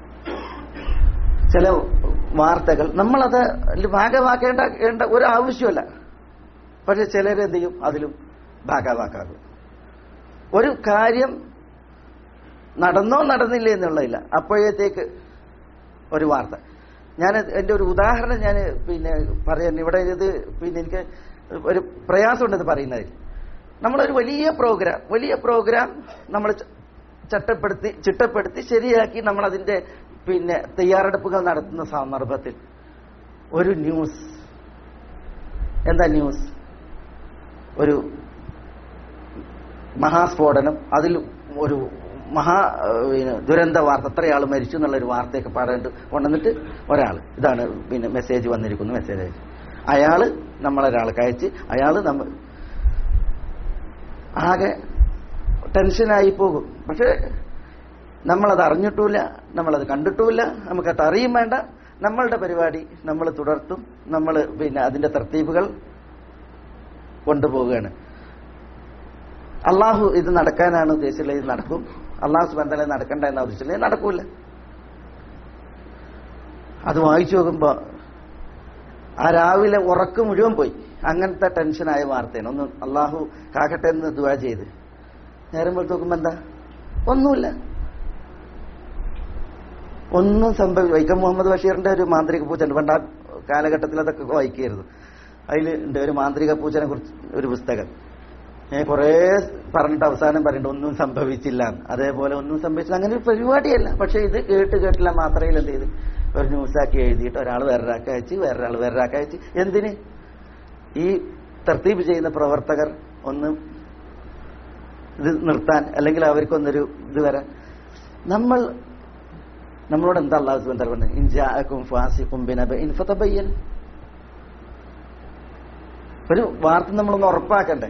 ചില വാർത്തകൾ നമ്മളത് ഭാഗമാക്കേണ്ട വേണ്ട ഒരു ആവശ്യമല്ല പക്ഷെ ചിലരെന്ത് ചെയ്യും അതിലും ഭാഗമാക്കാകും ഒരു കാര്യം നടന്നോ നടന്നില്ല എന്നുള്ളതില്ല അപ്പോഴത്തേക്ക് ഒരു വാർത്ത ഞാൻ എൻ്റെ ഒരു ഉദാഹരണം ഞാൻ പിന്നെ പറയാൻ ഇവിടെ ഇത് പിന്നെ എനിക്ക് ഒരു പ്രയാസമുണ്ട് ഇത് പറയുന്നതിൽ നമ്മളൊരു വലിയ പ്രോഗ്രാം വലിയ പ്രോഗ്രാം നമ്മൾ ചട്ടപ്പെടുത്തി ചിട്ടപ്പെടുത്തി ശരിയാക്കി നമ്മൾ അതിന്റെ പിന്നെ തയ്യാറെടുപ്പുകൾ നടത്തുന്ന സന്ദർഭത്തിൽ ഒരു ന്യൂസ് എന്താ ന്യൂസ് ഒരു മഹാസ്ഫോടനം അതിൽ ഒരു മഹാ പിന്നെ ദുരന്ത വാർത്ത എത്രയാൾ മരിച്ചു എന്നുള്ളൊരു വാർത്തയൊക്കെ പാടാണ്ട് കൊണ്ടുവന്നിട്ട് ഒരാൾ ഇതാണ് പിന്നെ മെസ്സേജ് വന്നിരിക്കുന്നു മെസ്സേജ് അയച്ചു അയാള് നമ്മളൊരാൾക്ക് അയച്ച് അയാള് നമ്മൾ ആകെ ടെൻഷനായി പോകും പക്ഷെ നമ്മളത് അറിഞ്ഞിട്ടുമില്ല നമ്മളത് കണ്ടിട്ടുമില്ല നമുക്കത് അറിയും വേണ്ട നമ്മളുടെ പരിപാടി നമ്മൾ തുടർത്തും നമ്മൾ പിന്നെ അതിന്റെ തർത്തീബുകൾ കൊണ്ടുപോവുകയാണ് അള്ളാഹു ഇത് നടക്കാനാണ് ഉദ്ദേശിച്ചുള്ളത് ഇത് നടക്കും അള്ളാഹു സുബന്ധനെ നടക്കണ്ട എന്ന ഉദ്ദേശിച്ചില്ല നടക്കൂല അത് വായിച്ചു നോക്കുമ്പോ ആ രാവിലെ ഉറക്ക് മുഴുവൻ പോയി അങ്ങനത്തെ ടെൻഷനായ വാർത്തയാണ് ഒന്ന് അള്ളാഹു കാക്കട്ടെ എന്ന് ദുവാ ചെയ്ത് നേരം പോയി നോക്കുമ്പോ എന്താ ഒന്നുമില്ല ഒന്നും സംഭവി വൈക്കം മുഹമ്മദ് ബഷീറിന്റെ ഒരു മാന്ത്രിക പൂച്ച പണ്ട് ആ കാലഘട്ടത്തിൽ അതൊക്കെ വായിക്കായിരുന്നു അതിൽ ഉണ്ട് ഒരു മാന്ത്രിക പൂച്ചനെ കുറിച്ച് ഒരു പുസ്തകം ഏഹ് കുറേ പറഞ്ഞിട്ട് അവസാനം പറയണ്ട ഒന്നും സംഭവിച്ചില്ല അതേപോലെ ഒന്നും സംഭവിച്ചില്ല അങ്ങനെ ഒരു പരിപാടിയല്ല പക്ഷെ ഇത് കേട്ട് കേട്ടില്ല മാത്രയിൽ എന്ത് ചെയ്ത് ഒരു ന്യൂസാക്കി എഴുതിയിട്ട് ഒരാൾ വേറൊരാൾക്ക് അയച്ച് വേറൊരാൾ വേറൊരാൾക്ക് അയച്ച് എന്തിന് ഈ തർത്തീബ് ചെയ്യുന്ന പ്രവർത്തകർ ഒന്ന് ഇത് നിർത്താൻ അല്ലെങ്കിൽ അവർക്കൊന്നൊരു ഇത് വരാൻ നമ്മൾ നമ്മളോട് എന്താ അള്ളാഹു സുബന്ധ പറഞ്ഞത് ഇൻജാക്കും ഫാസിക്കും ബിനബ ഇൻഫത്തബയ്യൻ ഒരു വാർത്ത നമ്മളൊന്ന് ഉറപ്പാക്കണ്ടേ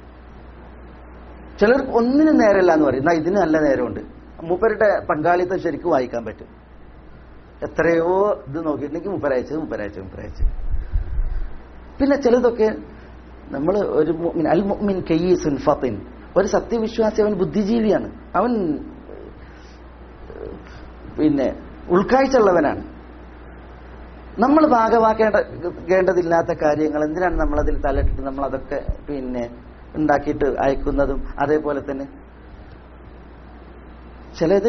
ചിലർ ഒന്നിനും നേരമില്ല എന്ന് പറയും എന്നാ ഇതിന് നല്ല നേരമുണ്ട് മൂപ്പരുടെ പങ്കാളിത്തം ശരിക്കും വായിക്കാൻ പറ്റും എത്രയോ ഇത് നോക്കിയിട്ടുണ്ടെങ്കിൽ മുപ്പരയച്ചത് മുപ്പരയച്ചത് മുപ്പരയച്ചത് പിന്നെ ചിലതൊക്കെ നമ്മൾ ഒരു മുഅ്മിൻ അൽ മുഅ്മിൻ കയ്യീസുൻ ഫത്തിൻ ഒരു സത്യവിശ്വാസി അവൻ ബുദ്ധിജീവിയാണ് അവൻ പിന്നെ ഉൾക്കാഴ്ചയുള്ളവനാണ് നമ്മൾ ഭാഗമാക്കേണ്ട കേണ്ടതില്ലാത്ത കാര്യങ്ങൾ എന്തിനാണ് നമ്മളതിൽ തലയിട്ടിട്ട് നമ്മൾ അതൊക്കെ പിന്നെ ഉണ്ടാക്കിയിട്ട് അയക്കുന്നതും അതേപോലെ തന്നെ ചിലത്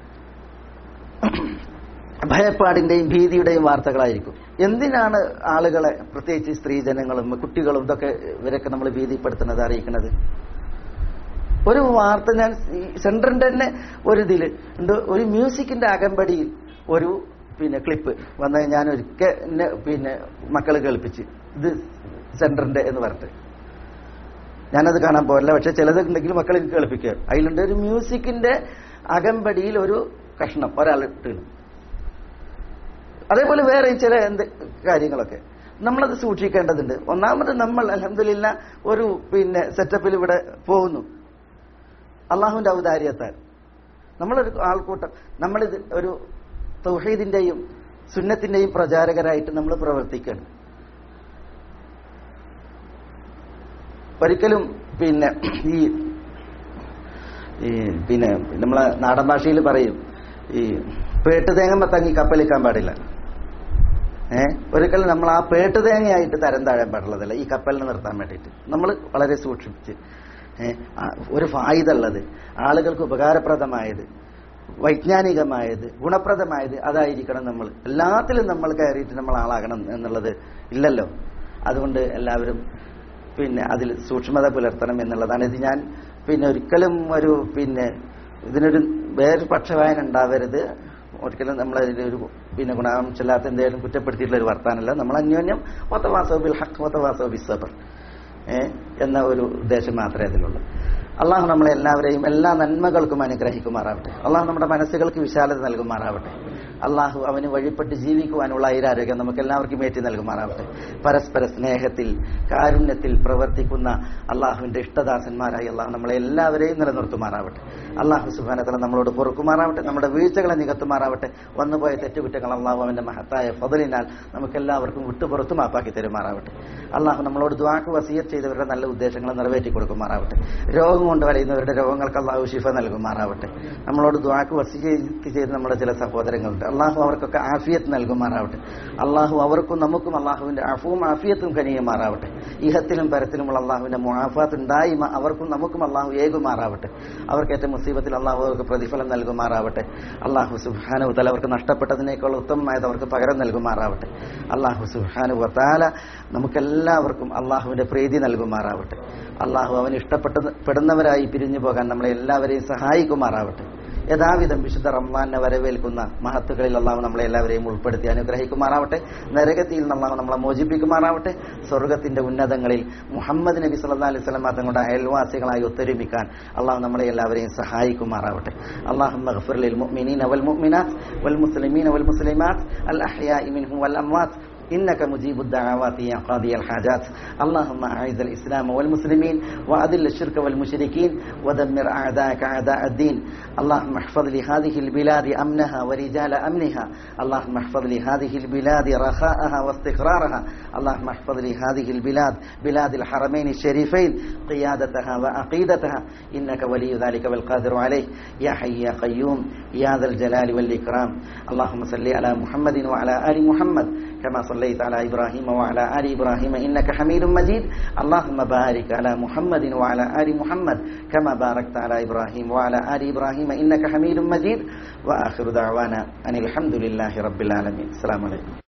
ഭയപ്പാടിന്റെയും ഭീതിയുടെയും വാർത്തകളായിരിക്കും എന്തിനാണ് ആളുകളെ പ്രത്യേകിച്ച് സ്ത്രീജനങ്ങളും കുട്ടികളും ഇതൊക്കെ ഇവരൊക്കെ നമ്മൾ ഭീതിപ്പെടുത്തുന്നത് അറിയിക്കുന്നത് ഒരു വാർത്ത ഞാൻ ഈ സെന്ററിന്റെ തന്നെ ഒരു ഇതിൽ ഉണ്ട് ഒരു മ്യൂസിക്കിന്റെ അകമ്പടിയിൽ ഒരു പിന്നെ ക്ലിപ്പ് വന്ന് ഞാൻ ഒരിക്കൽ എന്നെ പിന്നെ മക്കൾ കേൾപ്പിച്ച് ഇത് സെന്ററിന്റെ എന്ന് പറഞ്ഞിട്ട് ഞാനത് കാണാൻ പോകില്ല പക്ഷെ ചിലത് ഉണ്ടെങ്കിലും മക്കൾ എനിക്ക് കേൾപ്പിക്കുക അതിലുണ്ട് ഒരു മ്യൂസിക്കിന്റെ അകമ്പടിയിൽ ഒരു കഷ്ണം ഒരാൾ ഇട്ടിരുന്നു അതേപോലെ വേറെ ചില എന്ത് കാര്യങ്ങളൊക്കെ നമ്മളത് സൂക്ഷിക്കേണ്ടതുണ്ട് ഒന്നാമത് നമ്മൾ അലഹമില്ല ഒരു പിന്നെ സെറ്റപ്പിൽ ഇവിടെ പോകുന്നു അള്ളാഹുവിന്റെ ഔദാര്യത്താൽ നമ്മളൊരു ആൾക്കൂട്ടം നമ്മളിത് ഒരു തൗഹീദിന്റെയും സുന്നത്തിന്റെയും പ്രചാരകരായിട്ട് നമ്മൾ പ്രവർത്തിക്കണം ഒരിക്കലും പിന്നെ ഈ ഈ പിന്നെ നമ്മളെ നാടൻ ഭാഷയിൽ പറയും ഈ പേട്ട് തേങ്ങ തങ്ങി കപ്പലിക്കാൻ പാടില്ല ഏ ഒരിക്കലും നമ്മൾ ആ പേട്ട് തേങ്ങയായിട്ട് തരം താഴാൻ പാടുള്ളതല്ല ഈ കപ്പലിനെ നിർത്താൻ വേണ്ടിയിട്ട് നമ്മൾ വളരെ സൂക്ഷിച്ച് ഏ ഒരു ഫായുതുള്ളത് ആളുകൾക്ക് ഉപകാരപ്രദമായത് വൈജ്ഞാനികമായത് ഗുണപ്രദമായത് അതായിരിക്കണം നമ്മൾ എല്ലാത്തിലും നമ്മൾ കയറിയിട്ട് നമ്മൾ ആളാകണം എന്നുള്ളത് ഇല്ലല്ലോ അതുകൊണ്ട് എല്ലാവരും പിന്നെ അതിൽ സൂക്ഷ്മത പുലർത്തണം എന്നുള്ളതാണ് ഇത് ഞാൻ പിന്നെ ഒരിക്കലും ഒരു പിന്നെ ഇതിനൊരു വേറൊരു പക്ഷവായന ഉണ്ടാവരുത് ഒരിക്കലും നമ്മൾ അതിലൊരു പിന്നെ ഗുണാംശമില്ലാത്ത എന്തെങ്കിലും കുറ്റപ്പെടുത്തിയിട്ടുള്ള ഒരു വർത്താനല്ല നമ്മൾ അന്യോന്യം ഒത്തവാസോ ബിൽ ഹക്ക് ഒത്തവാസോ ബി സബർ എന്ന ഒരു ഉദ്ദേശം മാത്രമേ അതിലുള്ളൂ അള്ളാഹു നമ്മളെ എല്ലാവരെയും എല്ലാ നന്മകൾക്കും അനുഗ്രഹിക്കുമാറാവട്ടെ അള്ളാഹു നമ്മുടെ മനസ്സുകൾക്ക് വിശാലത നൽകുമാറാവട്ടെ അള്ളാഹു അവന് വഴിപ്പെട്ട് ജീവിക്കുവാനുള്ള ഐരാരോഗ്യം നമുക്ക് എല്ലാവർക്കും ഏറ്റി നൽകുമാറാവട്ടെ പരസ്പര സ്നേഹത്തിൽ കാരുണ്യത്തിൽ പ്രവർത്തിക്കുന്ന അള്ളാഹുവിന്റെ ഇഷ്ടദാസന്മാരായി അള്ളാഹു നമ്മളെ എല്ലാവരെയും നിലനിർത്തുമാറാവട്ടെ അള്ളാഹു സുബാനത്തല നമ്മളോട് പൊറുക്കുമാറാവട്ടെ നമ്മുടെ വീഴ്ചകളെ നികത്തുമാറാവട്ടെ വന്നുപോയ തെറ്റുകുറ്റങ്ങൾ അള്ളാഹു അവന്റെ മഹത്തായ ഫതലിനാൽ നമുക്ക് എല്ലാവർക്കും വിട്ടുപുറത്തു മാപ്പാക്കി തരുമാറാവട്ടെ അള്ളാഹു നമ്മളോട് ദ്വാക്ക് വസീയർ ചെയ്തവരുടെ നല്ല ഉദ്ദേശങ്ങൾ നിറവേറ്റി കൊടുക്കുമാറാവട്ടെ രോഗം കൊണ്ട് വലയുന്നവരുടെ രോഗങ്ങൾക്ക് അള്ളാഹു ശിഫ നൽകുമാറാവട്ടെ നമ്മളോട് ദ്വാക്ക് വസീയത്ത് ചെയ്ത് നമ്മുടെ ചില സഹോദരങ്ങളുണ്ട് അള്ളാഹു അവർക്കൊക്കെ ആഫിയത്ത് നൽകുമാറാവട്ടെ അള്ളാഹു അവർക്കും നമുക്കും അള്ളാഹുവിന്റെ അഫുവും ആഫിയത്തും കനിയുമാറാവട്ടെ ഇഹത്തിലും പരത്തിലുമുള്ള അള്ളാഹുവിന്റെ മുആഫാത്ത് ഉണ്ടായി അവർക്കും നമുക്കും അള്ളാഹു ഏകുമാറാവട്ടെ അവർക്കേറ്റ മുസീബത്തിൽ അള്ളാഹു അവർക്ക് പ്രതിഫലം നൽകുമാറാവട്ടെ അള്ളാഹു സുഹാനു തല അവർക്ക് നഷ്ടപ്പെട്ടതിനേക്കാൾ ഉത്തമമായത് അവർക്ക് പകരം നൽകുമാറാവട്ടെ അള്ളാഹു സുഹാനു വത്താല നമുക്കെല്ലാവർക്കും അള്ളാഹുവിന്റെ പ്രീതി നൽകുമാറാവട്ടെ അള്ളാഹു അവൻ ഇഷ്ടപ്പെട്ടപ്പെടുന്നവരായി പിരിഞ്ഞു പോകാൻ നമ്മളെ എല്ലാവരെയും സഹായിക്കുമാറാവട്ടെ യഥാവിധം വിശുദ്ധ റംലാനെ വരവേൽക്കുന്ന മഹത്തുക്കളിൽ അള്ളാഹു നമ്മളെ എല്ലാവരെയും ഉൾപ്പെടുത്തി അനുഗ്രഹിക്കുമാറാവട്ടെ നരകത്തിൽ നിന്ന് അള്ളാഹു നമ്മളെ മോചിപ്പിക്കുമാറാവട്ടെ സ്വർഗത്തിന്റെ ഉന്നതങ്ങളിൽ മുഹമ്മദ് നബി സല്ലാ അലൈഹി സ്വലം തങ്ങളുടെ അയൽവാസികളായി ഒത്തൊരുമിക്കാൻ അള്ളാഹു നമ്മളെ എല്ലാവരെയും സഹായിക്കുമാറാവട്ടെ അള്ളാഹു المؤمنين والمؤمنات والمسلمين والمسلمات الأحياء منهم والأموات إنك مجيب الدعوات يا قاضي الحاجات اللهم أعز الإسلام والمسلمين وأذل الشرك والمشركين ودمر أعداءك أعداء الدين اللهم احفظ لهذه البلاد أمنها ورجال أمنها اللهم احفظ لهذه البلاد رخاءها واستقرارها اللهم احفظ لهذه البلاد بلاد الحرمين الشريفين قيادتها وعقيدتها إنك ولي ذلك والقادر عليه يا حي يا قيوم يا ذا الجلال والإكرام اللهم صل على محمد وعلى آل محمد كما صليت على إبراهيم وعلى آل إبراهيم إنك حميد مجيد اللهم بارك على محمد وعلى آل محمد كما باركت على إبراهيم وعلى آل إبراهيم إنك حميد مجيد وآخر دعوانا أن الحمد لله رب العالمين السلام عليكم